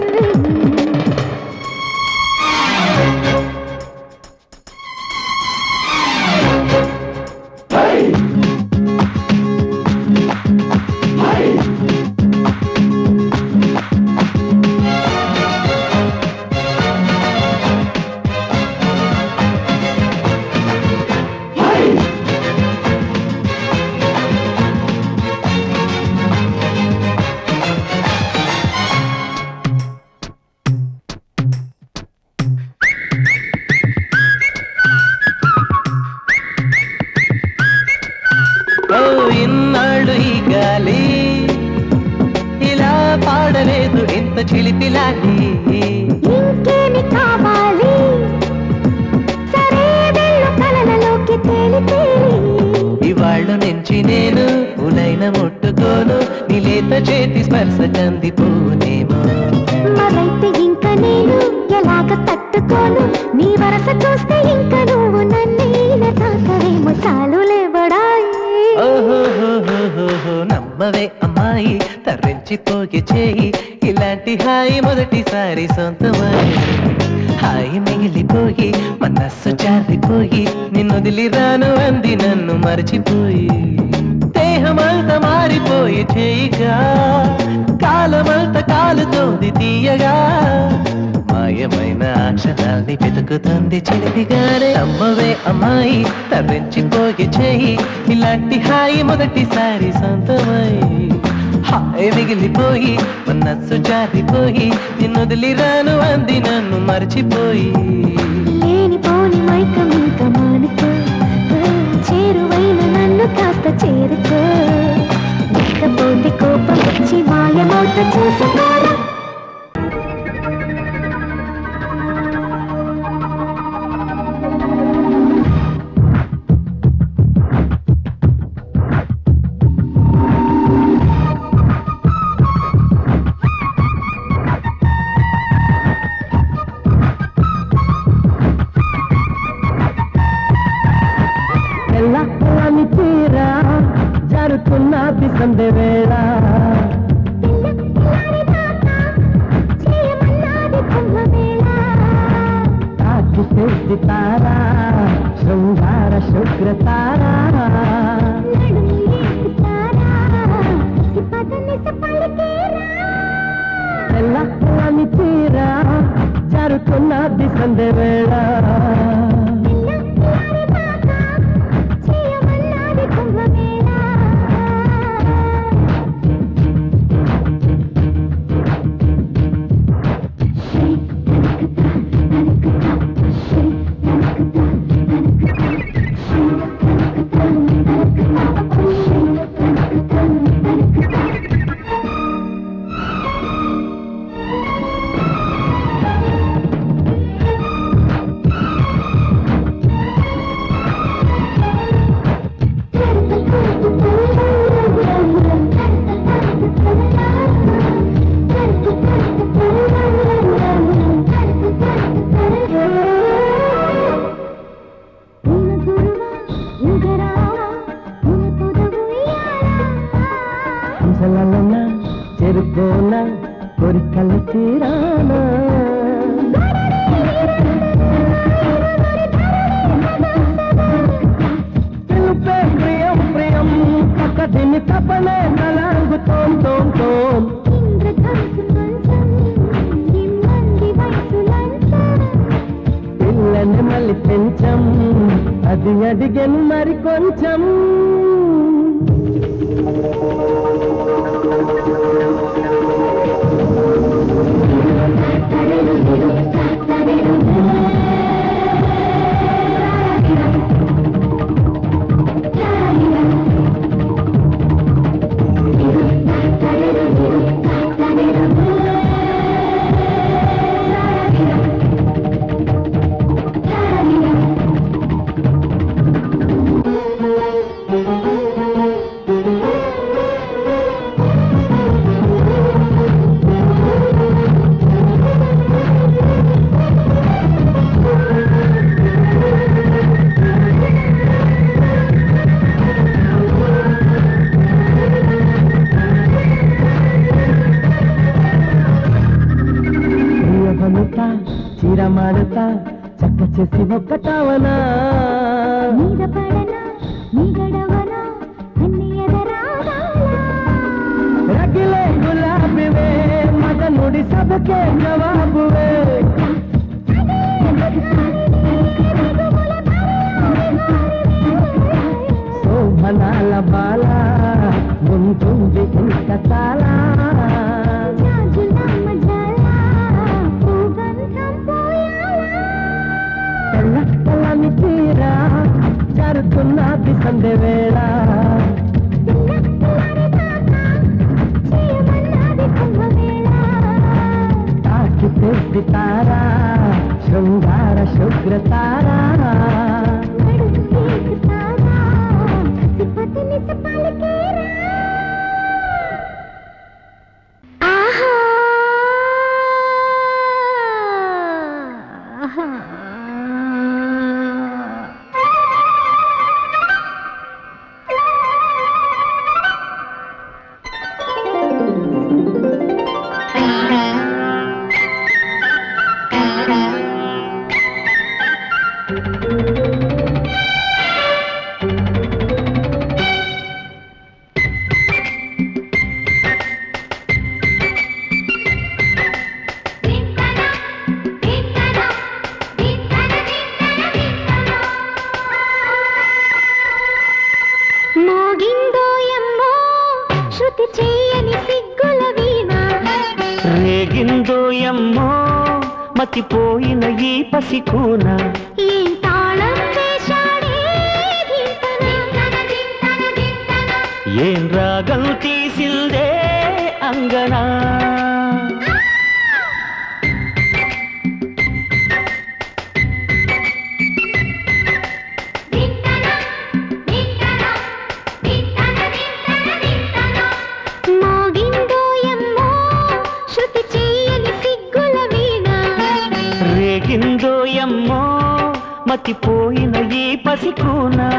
Speaker 2: ఓ ఇన్నాళ్ళు ఈ గాలి ఇలా పాడలేదు ఇంత చిలిపిలాలి
Speaker 3: ఇంకేమి కావాలి సరే వెళ్ళు కలలలోకి తేలి తేలి
Speaker 2: ఇవాళ్ళ నుంచి నేను ఉలైన ముట్టుకోను నీలేత చేతి స్పర్శ కందిపోనేమో
Speaker 3: మరైతే ఇంక నేను ఎలాగ తట్టుకోను నీ వరస చూస్తే ఇంక నువ్వు నన్నేల తాకవేమో చాలులే బడాయి
Speaker 2: ఓహోహోహోహో నమ్మవే అమ్మాయి తరించిపోయి చేయి ఇలాంటి హాయి మొదటిసారి సొంతమై హాయి మిగిలిపోయి మనస్సు జారిపోయి నిన్నొదిలి రాను అంది నన్ను మర్చిపోయి దేహమంతా మారిపోయి చేయిగా కాలమంతా కాలుతోంది తీయగా మాయమైన అక్షరాల్ని వెతుకుతుంది చిలిపిగానే అమ్మవే అమ్మాయి తరించిపోయి చేయి ఇలాంటి హాయి మొదటిసారి సొంతమై హాయి మిగిలిపోయి మనస్సు జారిపోయి నిన్నొదిలి రాను అంది నన్ను మర్చిపోయి
Speaker 3: లేనిపోని మైకం ఇంక మానుకో చేరువైన నన్ను కాస్త చేరుకో ఇకపోతే కోపం వచ్చి మాయమౌత చూసుకోరా
Speaker 2: తెల్లని తీర జరుతున్న బిసందె వేళ
Speaker 3: చేయమన్నాది కుంభమేళ
Speaker 2: తాకి శుద్ధి తారా శృంగార శుక్ర తారా
Speaker 3: నడుము ఎక్కుతారా పదనిస పలికేరా
Speaker 2: తెల్లని తీర జరుతున్న బిసందె వేళ
Speaker 3: చేయమన్నాది కుంభమేళ
Speaker 2: హంసలన చెరుకోన కోరికల తీరానా తెలుపే ప్రియం ప్రియం పక్క దీన్ని తపనే నలాగుతోం తోం తోం పిల్లని మళ్ళీ పెంచం అది అడిగను మరి కొంచెం
Speaker 3: ఇంద్రధనుసు
Speaker 2: మాడతా చక్క చేసి ఒక్కటావనా
Speaker 3: మీద పడనా నీ గడవనా అన్ని ఎదరాగాలా
Speaker 2: రగిలే గులాబీవే మగ నుడి సభకే జవాబువే శోభనాల బాల ముందుంది ఇంత చాలా
Speaker 3: జాజులమ్మ జాలా పూగంధం పోయాలా
Speaker 2: తెల్ల తెల్లని తీర జరుగుతున్నది సందె వేళ
Speaker 3: చేయమన్నది కుంభవేళ
Speaker 2: తాకితే సితారా శృంగార శుభ్ర తారా
Speaker 3: నడుము ఎక్కుతారా సిపతి నిస పలికేరా ఆహా మోగిందో ఎమ్మో శృతి చేయని సిగ్గుల వీణ
Speaker 2: రేగిందో ఎమ్మో మతిపోయిన ఈ పసికూన
Speaker 3: ఏం తాళం వేశాడే దింతన
Speaker 2: ఏం రాగం తీసిందే అంగనా
Speaker 3: మోగిందో ఎమ్మో శృతి చేయని సిగ్గుల వీణ
Speaker 2: రేగిందో ఎమ్మో మతిపోయిన ఈ పసికూనా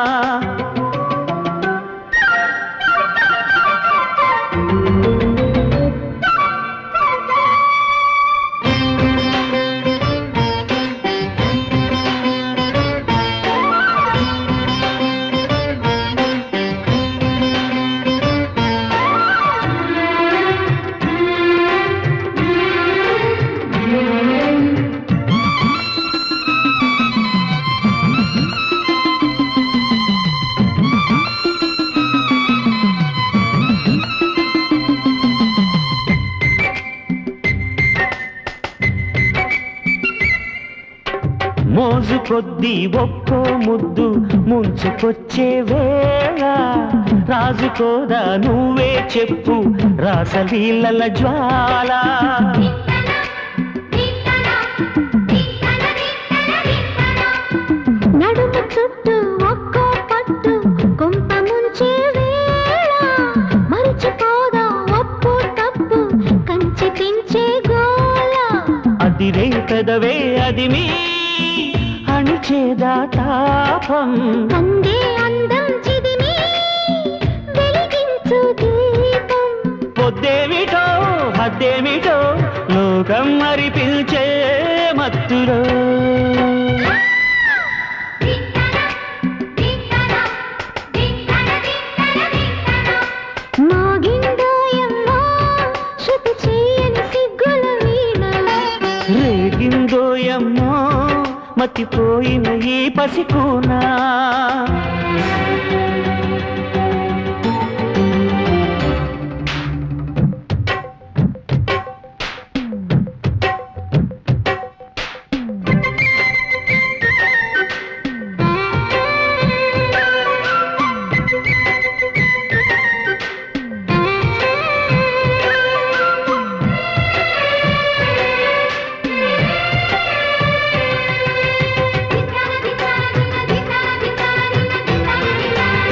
Speaker 2: మోజు కొద్దీ ఒక్కో ముద్దు ముంచుకొచ్చే వేళ రాజుకోదా నువ్వే చెప్పు రాసలీలల జ్వాల
Speaker 3: నడుము చుట్టూ ఒక్కో పట్టు కొంప ముంచే వేళ మరిచిపోదా ఒప్పు తప్పు కంచి తెంచే గోల
Speaker 2: అదిరే పెదవే అది మీ అణిచేదా తాపం
Speaker 3: అందే అందం చిదిమి వెలిగించు దీపం
Speaker 2: పొద్దేమిటో హద్దేమిటో లోకం మరి పిలిచే మత్తులో
Speaker 3: మోగిందో ఎమ్మో శృతి చేయని సిగ్గుల వీణ
Speaker 2: రేగిందో ఎమ్మో మతిపోయిన ఈ పసికూనా
Speaker 3: దిత్తన దిత్తన దిత్తన దిత్తన దిత్తన దిత్తన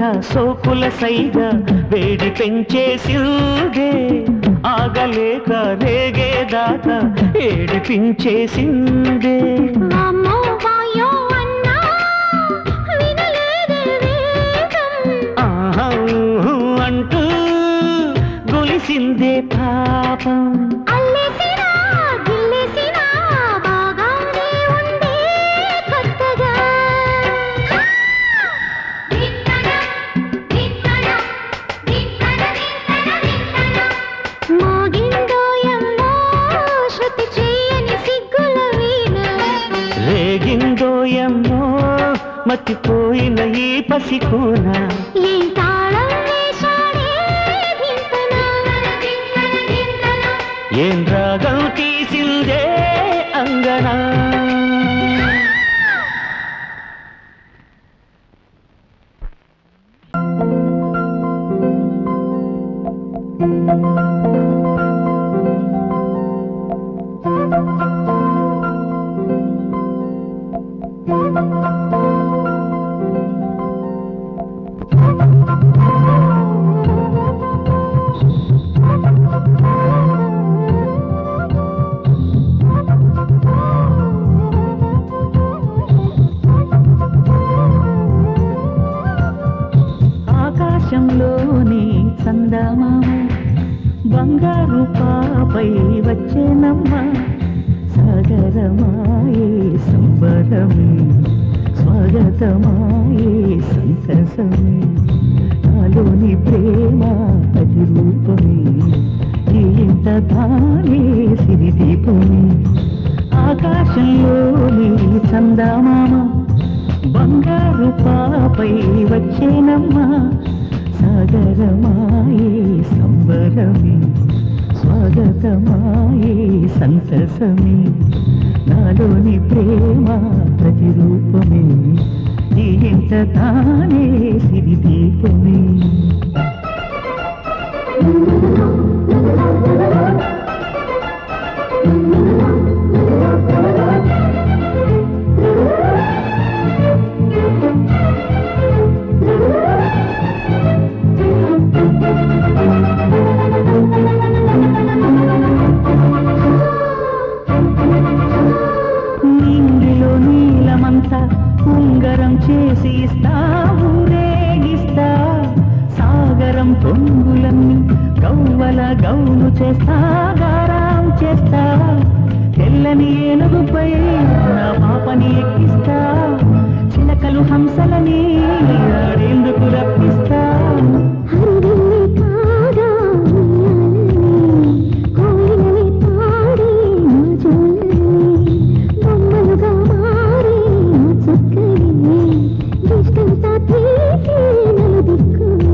Speaker 2: సోకుల సైగ వేడి పెంచేసిందే ఆగలేక రేగేదాకా ఏడిపించేసిందే
Speaker 3: వామ్మో వాయో అన్నా వినలేదే వేగం
Speaker 2: ఆహా ఊహు అంటూ గొలిసిందే పాపం
Speaker 3: అల్లేసినా గిల్లేసినా బాగానే ఉండే కొత్తగా మోగిందో ఎమ్మో శృతి చేయని సిగ్గుల వీణ
Speaker 2: రేగిందో ఎమ్మో మతిపోయిన ఈ పసికోన
Speaker 3: ఏం తాళం వేశాడే దింతన
Speaker 2: ఏం రాగం తీసిందే అంగనా ఆకాశంలోని చందమామ బంగారు పాపై వచ్చేనమ్మ సాగరమాయే సంబరమే స్వాగతమాయే సంతసమే నాలోని ప్రేమ ప్రతిరూపమే ఈ ఇంత తానే సిరిదీపమే ఆకాశంలోని చందమామ బంగారు పాపై వచ్చేనమ్మా సాగరమాయే సంబరమే స్వాగతమాయే సంతసమే నాలోని ప్రేమ ప్రతిరూపమే ఈ ఇంత తానే సిరిదీపమే నింగిలో నీలమంతా ఉంగరం చేసి ఇస్తా ఊరేగిస్తా సాగరం పొంగులన్నీ గవ్వల గౌను చేస్తా గారాం చేస్తా తెల్లని ఏనుగుపై నా పాపని ఎక్కిస్తా చిలకలు హంసలని ఆడేందుకు రప్పిస్తా
Speaker 3: హరివిల్లి కాగా ఉయ్యాలని కోయిలని పాడి నా జోలని బొమ్మలుగా మారి నా చక్కని దిష్టంతా తీసి నలుదిక్కుని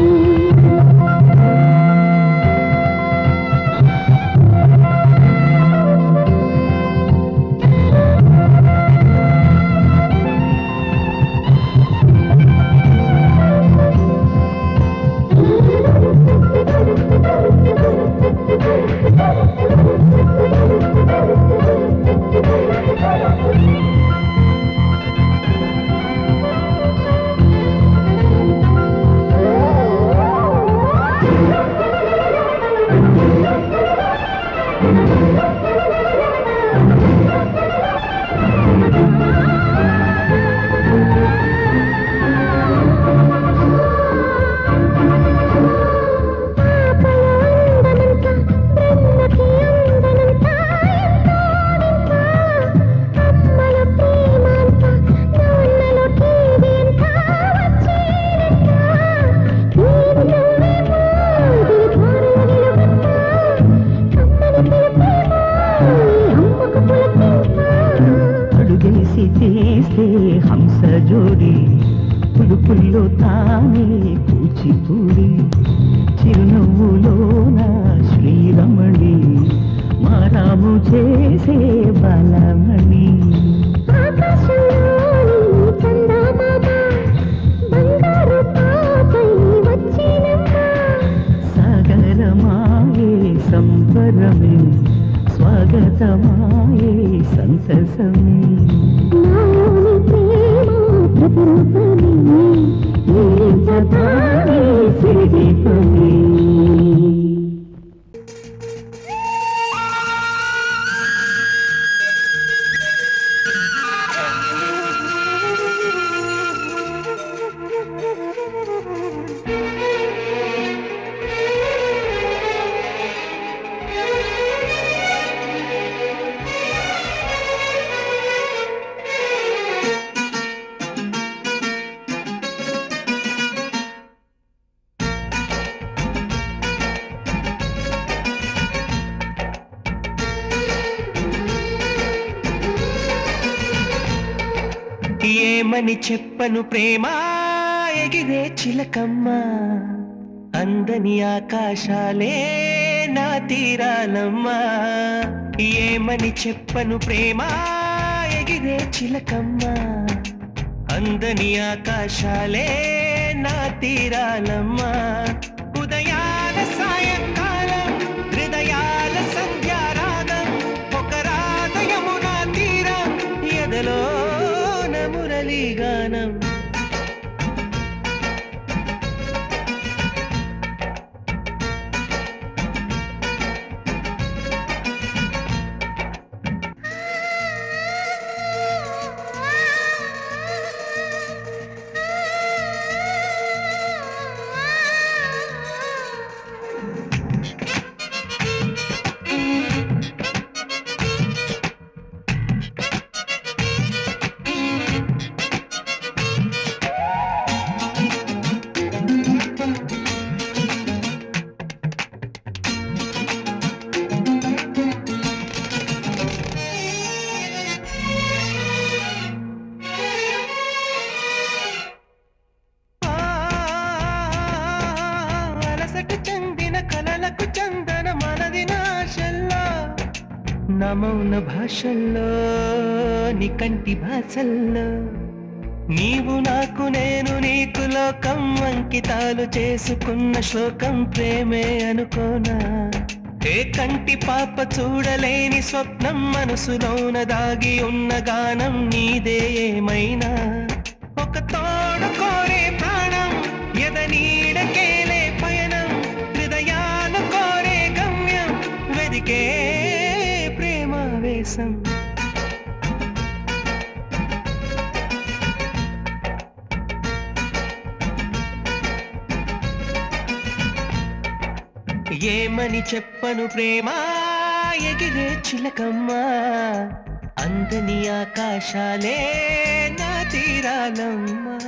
Speaker 2: అడుగేసి చేస్తే హంస జోడి పులుపుల్లో తానే కూచిపూడి చిరునవ్వులోన శ్రీరమణి మారాము చేసే బలమణి సాగరమాయే సంబరమే స్వాగతమాయే సంతసమే
Speaker 3: నాలోని ప్రేమ ప్రతిరూపమే
Speaker 1: ఏ జతాని సిరిపని
Speaker 2: ఏమని చెప్పను ప్రేమ ఎగిరే చిలకమ్మ అందని ఆకాశాలే నా తీరాలమ్మా ఏమని చెప్పను ప్రేమ ఎగిరే చిలకమ్మ అందని ఆకాశాలే నా తీరాలమ్మా ఉదయాల సాయంకాలం హృదయాల సంధ్యారాగం ఒక రాధయమునా తీరం ఎదలో మురళీగానం అలసట చెందిన కలలకు చందన మనది నాశల్లో నా మౌన భాషల్లో నీ కంటి భాషల్లో నీవు నాకు నేను నీకు లోకం అంకితాలు చేసుకున్న శ్లోకం ప్రేమే అనుకోనా ఏ కంటి పాప చూడలేని స్వప్నం మనసులోన దాగి ఉన్న గానం నీదే ఏమైనా ఒక తోడు కోరే ప్రాణం ఎద నీడకేలే పయనం హృదయాలు కోరే గమ్యం వెదికే ప్రేమావేశం ఏమని చెప్పను ప్రేమ ఎగిరే చిలకమ్మ అందని ఆకాశాలే నా తీరాలమ్మా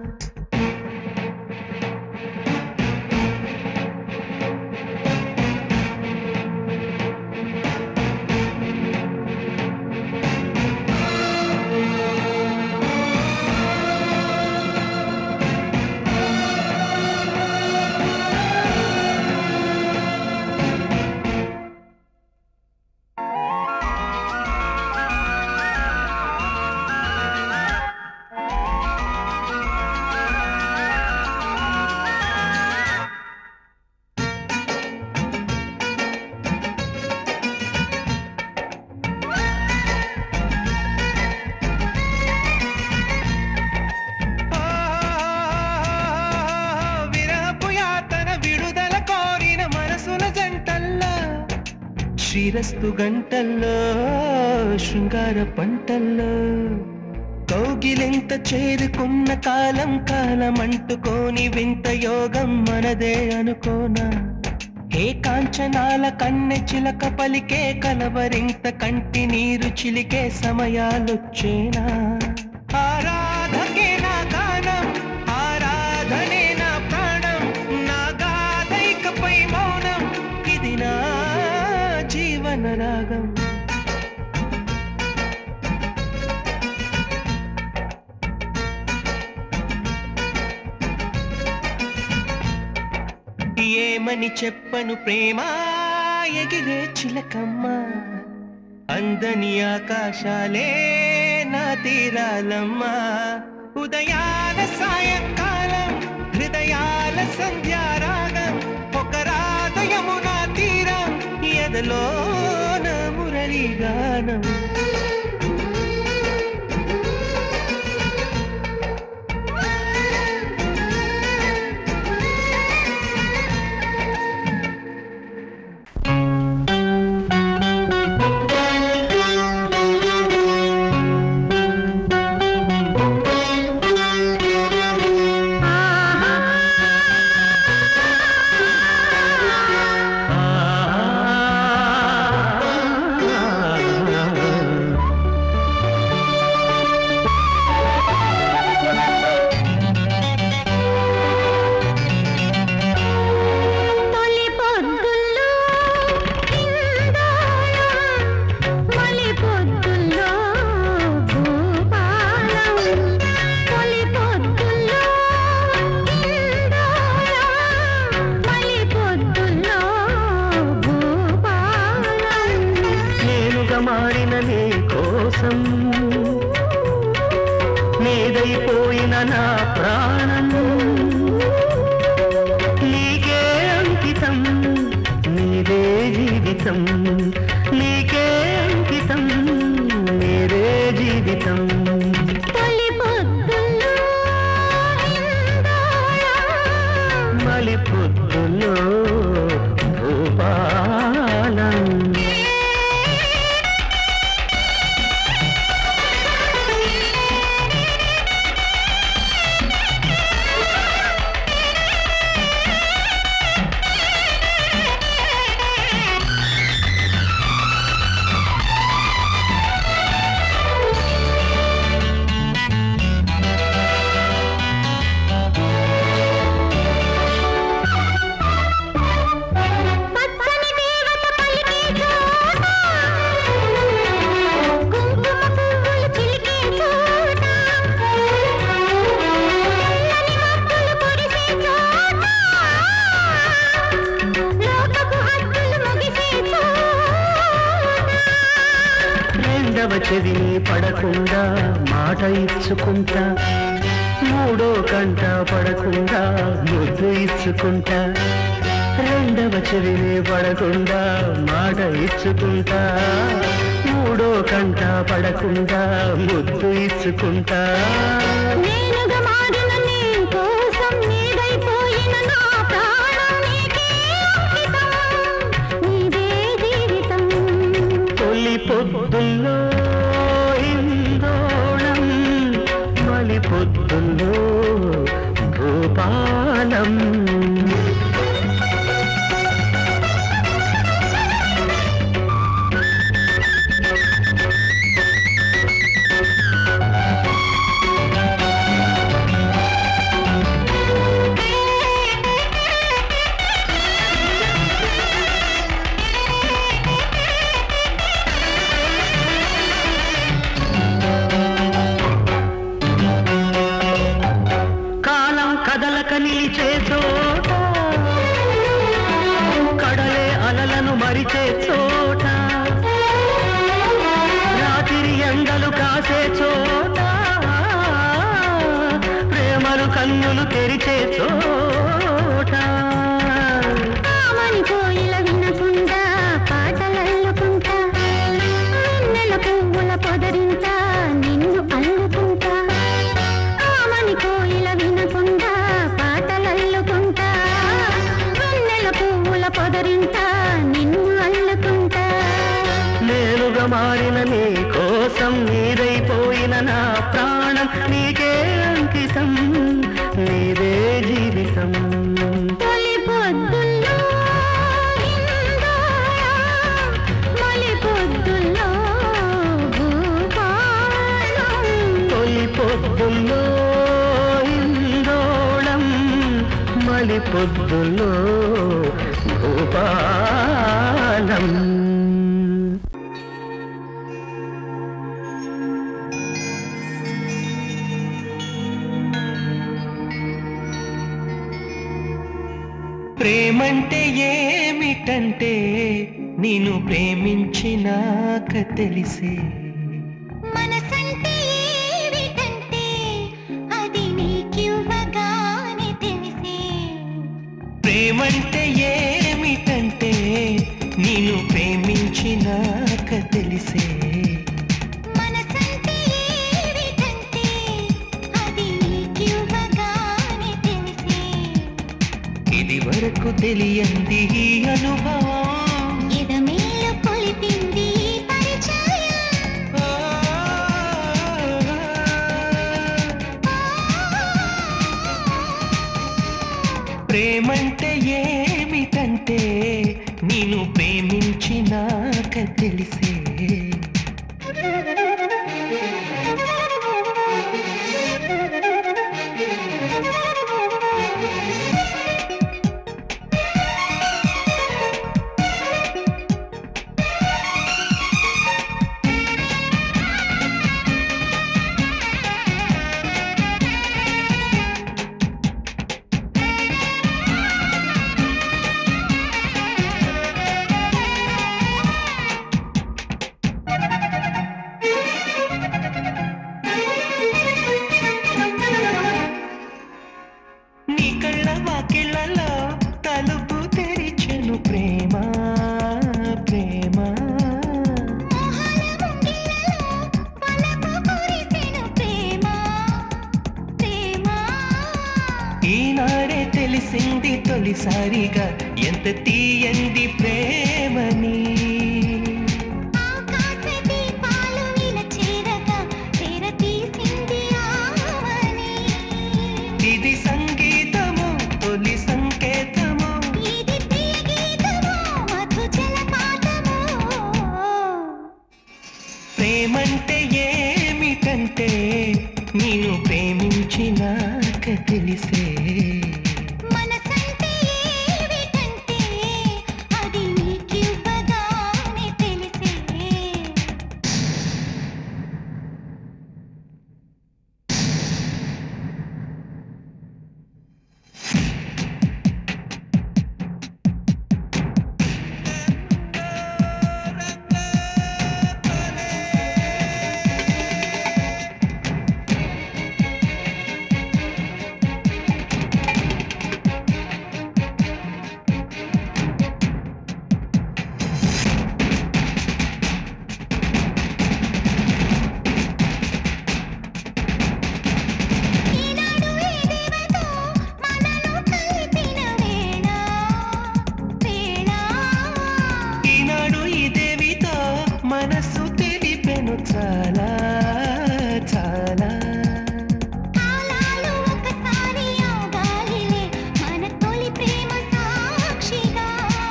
Speaker 2: విరహపు యాతన విడుదల కోరిన మనసుల జంటల్లో శ్రీరస్తు గంటల్లో శృంగార పంటల్లో కౌగిలింత చేరుకున్న కాలం కాలం అంటుకోని వింత యోగం మనదే అనుకోనా ఏ కాంచనాల కన్నె చిలక పలికే కలవరింత కంటి నీరు చిలికే సమయాలొచ్చేనా ఆరాధకే నా గానం ఆరాధనే నా ప్రాణం నా గాథైకపై మౌనం ఇది నా జీవన రాగం ఏమని చెప్పను ప్రేమ ఎగిరే చిలకమ్మ అందని ఆకాశాలే నా తీరాలమ్మా ఉదయాల సాయంకాలం హృదయాల సంధ్యారాగం ఒక రాధయమునా తీరం ఎదలోన మురళీగానం కోసం నీదైపోయిన నా ప్రాణం నీకే అంకితం నీదే జీవితం నీకే అంకితం నీదే జీవితం
Speaker 3: తొలి పొద్దుల్లో
Speaker 2: మలి పొద్దులో భూపాలం
Speaker 3: పచ్చని దేవత పలికే చోట కుంకుమ పువ్వులు చిలికే చోట నల్లని మబ్బులు కురిసే చోట లోకపు హద్దులు ముగిసే చోట
Speaker 2: రెండవ చెవిని పడకుండా మాట ఇచ్చుకుంటా మూడో కంట పడకుండా ముద్దు ఇచ్చుకుంటా రెండవ చెవిని పడకుండా మాట ఇచ్చుకుంటా మూడో కంట పడకుండా ముద్దు ఇచ్చుకుంటా
Speaker 3: నేనుగా మారిన నీ కోసం నీదైపోయిన నా ప్రాణం నీకే అంకితం నీదే జీవితం
Speaker 2: తొలి పొద్దుల్లో ఇందోళం మలి పొద్దుల్లో భూపాలం కాలం కదలక నిలిచే చోట కడలే అలలను మరిచే చోట రాత్రి ఎండలు కాసే చోట ప్రేమలు కన్నులు తెరిచే చోట
Speaker 3: కామని కోయిల వినకుండా పాటలల్లుకుంటా వెన్నెల పువ్వుల పొదరింటా నిన్ను అల్లుకుంటా కామని కోయిల వినకుండా పాటలల్లుకుంటా వెన్నెల పువ్వుల పొదరింటా నిన్ను అల్లుకుంటా
Speaker 2: నేనుగా మారిన నీ కోసం నీదైపోయిన నా ప్రాణం నీకే అంకితం నీదే జీవితం
Speaker 3: తొలి పొద్దుల్లో ఇందోళ, మలి పొద్దుల్లో భూపాలం.
Speaker 2: తొలి పొద్దుల్లో ఇందోళం మలి పొద్దుల్లో భూపాలం ప్రేమంటే ఏమిటంటే నేను ప్రేమించినాక తెలిసే
Speaker 3: మనసంటే ఏమిటంటే అది నీకివ్వగానే తెలిసే
Speaker 4: ప్రేమంటే ఏమిటంటే నేను ప్రేమించినాక తెలిసే
Speaker 3: మనసంటే ఏమిటంటే అది నీకివ్వగానే తెలిసే
Speaker 4: ఇది వరకు తెలియంది ఈ అనుభవం
Speaker 3: ఎదమేలు కొలిపింది ఈ పరిచయం
Speaker 4: ప్రేమంటే ఏమిటంటే నేను ప్రేమించినాక తెలిసే తీయంది ప్రేమని
Speaker 3: ఆకాశ దీపాలు నిలచేరగా తెరతీసింది ఆమని
Speaker 4: ఇది సంగీతము తొలి సంకేతము
Speaker 3: ఇది ప్రియ గీతమో మధు జలపాతమో
Speaker 4: ప్రేమంటే ఏమిటంటే నేను ప్రేమించినాక తెలిసే
Speaker 3: మనసంటే ఏమిటంటే అది నీకివ్వగానే తెలిసే ఈనాడు ఏ దేవతో మనలో కలిపిన వేళ వేళ
Speaker 4: ఈనాడు ఈ దేవితో మనసు తెలిపెను చాలా చాలా
Speaker 3: కాలాలు ఒకసారి ఆగాలిలే మన తొలి ప్రేమ సాక్షిగా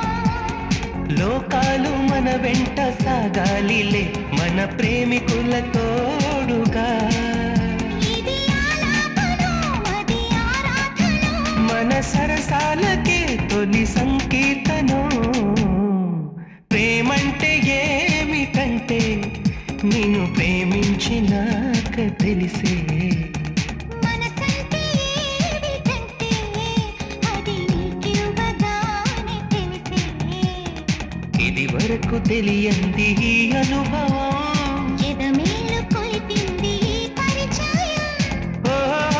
Speaker 4: లోకాలు మన వెంట సాగాలిలే మన ప్రేమికుల తోడుగా
Speaker 3: ఇది ఆలాపనో మది ఆరాధనో
Speaker 4: మన సరసాలకే తొలి సంకీర్తనం ప్రేమంటే ఏమిటంటే నేను ప్రేమించినాక తెలిసే
Speaker 3: మనసంటే ఏమిటంటే అది నీకివ్వగానే తెలిసే
Speaker 4: ఇది వరకు తెలియంది ఈ అనుభవం
Speaker 3: ఎదమేలు కొలిపింది ఈ పరిచయం
Speaker 4: ఓ,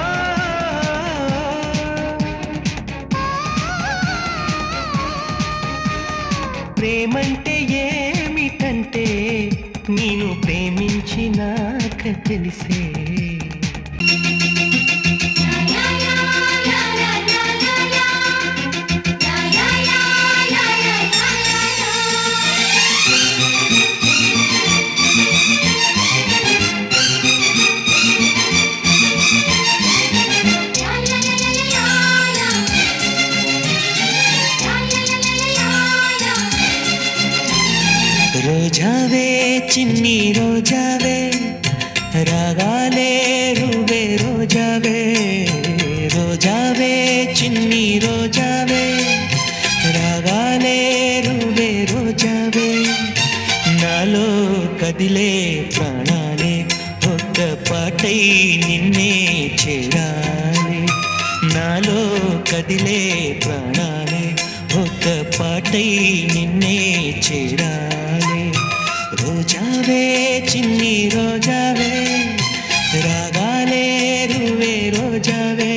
Speaker 4: ప్రేమంటే ఏమిటంటే నేను ప్రేమించినాక తెలిసే రోజావే చిన్ని రోజావే రాగాలే రువే రోజావే రోజావే చిన్ని రోజావే రాగాలే రువే రోజావే నాలో కదిలే ప్రాణాలే ఒక్క పాటై నిన్నే చేరాలి నాలో కదిలే ప్రాణాలే ఒక్క పాటై నిన్నే చేరాలి రోజావే చిన్ని రోజావే రాగాలే రువే రోజావే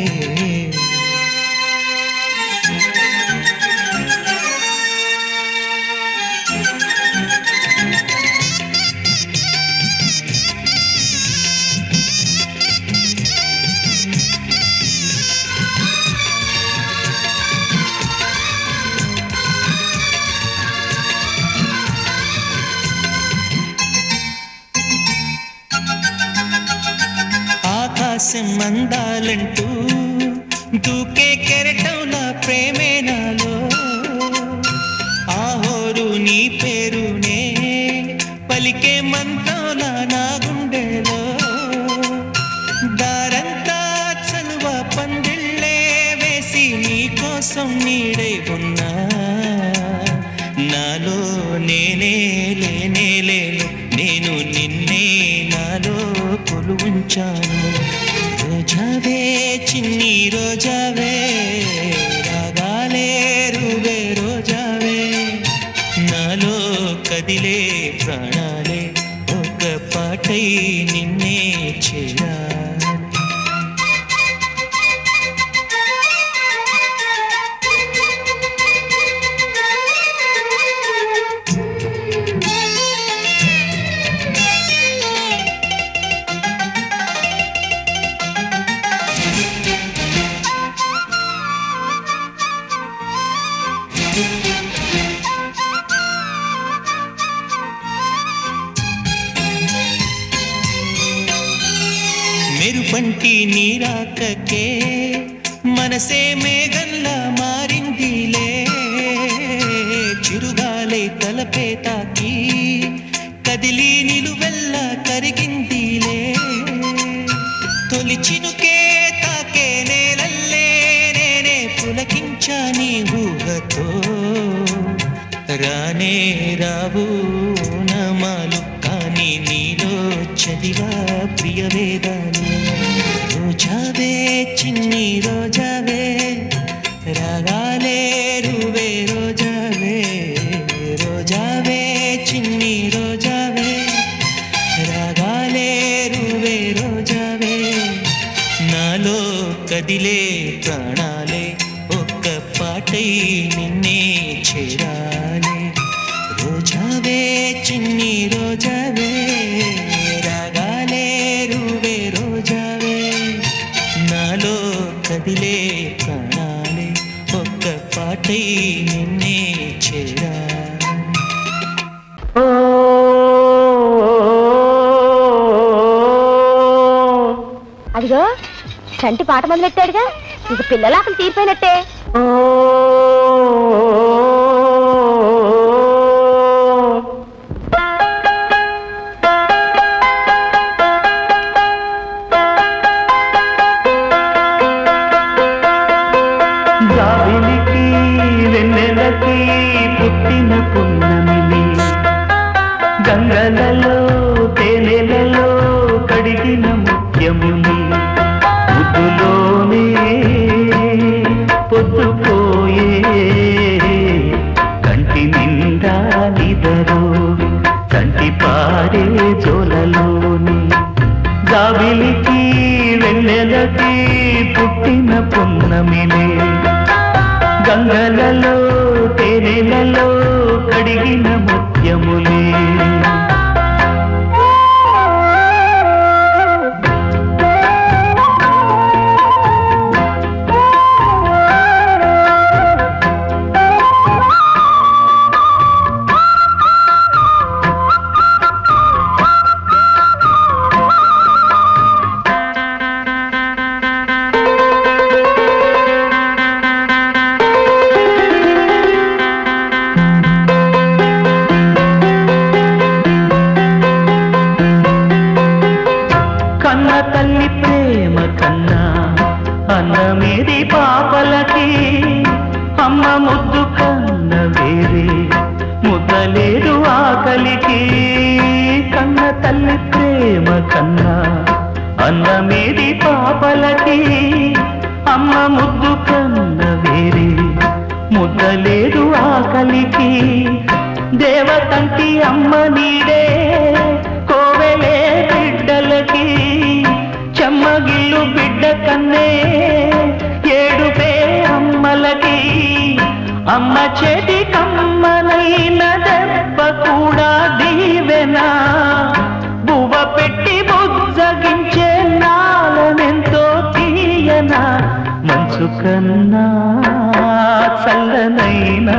Speaker 4: ఆకాశం అందాలంటూ దూకే కెరటంలా ప్రేమే నాలో ఆహోరు నీ పేరునే పలికే మంత్రంలా నా గుండెలో దారంతా చలువ పందిళ్ళే వేసి నీ కోసం నీడై ఉన్నా నాలో నేనే లేనే లేను నేను నిన్నే నాలో కొలువుంచాను రోజావే చిన్ని రోజావే రాగాలే రువే రోజావే నాలో కదిలే ప్రాణాలే ఒక పాటై నిన్నే చేరాలి ఇంటికి నీరాకకే మనసే మేఘంలా మారిందిలే చిరుగాలే తలపే తాకి కదిలి నిలువెల్లా కరిగిందిలే తొలి చినుకే తాకే నేలల్లే నేనే పులకించా నీ ఊహతో రానే రావు నమాలు కానీ నీలో చదివా ప్రియ వేదాలు రోజావే చిన్ని రోజావే రాగాలే రువే రోజావే రోజావే చిన్ని రోజావే రాగాలే రువే రోజావే నాలో కదిలే ప్రాణాలే ఒక్క పాటై నిన్నే చేరాలే రోజావే చిన్ని రోజావే రాగాలే రువే రోజావే నాలో కదిలే ప్రాణాలే ఒక్క పాటై నిన్నే చేరాలే
Speaker 3: అదిగో చంటి పాట మొదలెట్టాడుగా ఇక పిల్లల ఆకలి తీరిపోయినట్టే
Speaker 2: జాబిలికి వెన్నెలకి పుట్టిన పున్నమిని గంగలలో తేనెలలో కడిగిన ముత్యముని ముద్దులోనే పొద్దుపోయే కంటి నిండా నిదరు కంటి పాడే జోలలోని జాబిలికి వెన్నెలకి పుట్టిన పున్నమినే గంగలలో తేనెలలో కడిగిన ముత్యములే కన్న తల్లి ప్రేమ కన్నా అన్నమేది పాపలకి అమ్మ ముద్దు కన్న వేరే ముద్దలేదు ఆకలికి కన్న తల్లి ప్రేమ కన్నా అన్నమేది పాపలకి అమ్మ ముద్దు కన్న వేరే ముద్దలేదు ఆకలికి దేవతంటి అమ్మ నీడే కోవెలే బిడ్డలకి చెమ్మగిల్లు బిడ్డ కన్నే ఏడుపే అమ్మలకి అమ్మ చేతి కమ్మనైన దెబ్బ కూడా దీవెనా బువ్వ పెట్టి బుజ్జగించే నాలనెంతో తీయనా మంచు కన్నా చల్లనైనా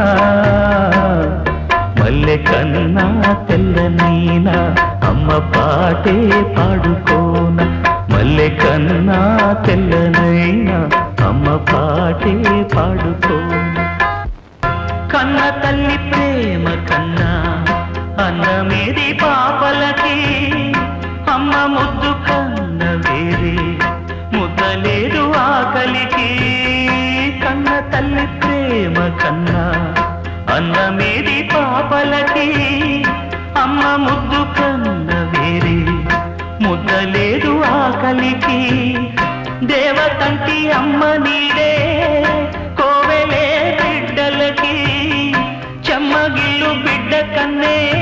Speaker 2: మల్లె కన్నా తెల్లనైనా అమ్మ పాటే పాడుకోన మల్లె కన్నా తెల్లనైనా అమ్మ పాటే పాడుకోన కన్న తల్లి ప్రేమ కన్నా అన్నమేది పాపలకి అమ్మ ముద్దు కన్న వేరే ముద్దలేదు ఆకలికి కన్న తల్లి ప్రేమ కన్నా అన్నమేది పాపలకి అమ్మ ముద్దు కన్న వేరే ముద్దలేదు ఆకలికి దేవతంటి అమ్మ నీడే కోవెలే బిడ్డలకి చెమ్మగిల్లు బిడ్డ కన్నే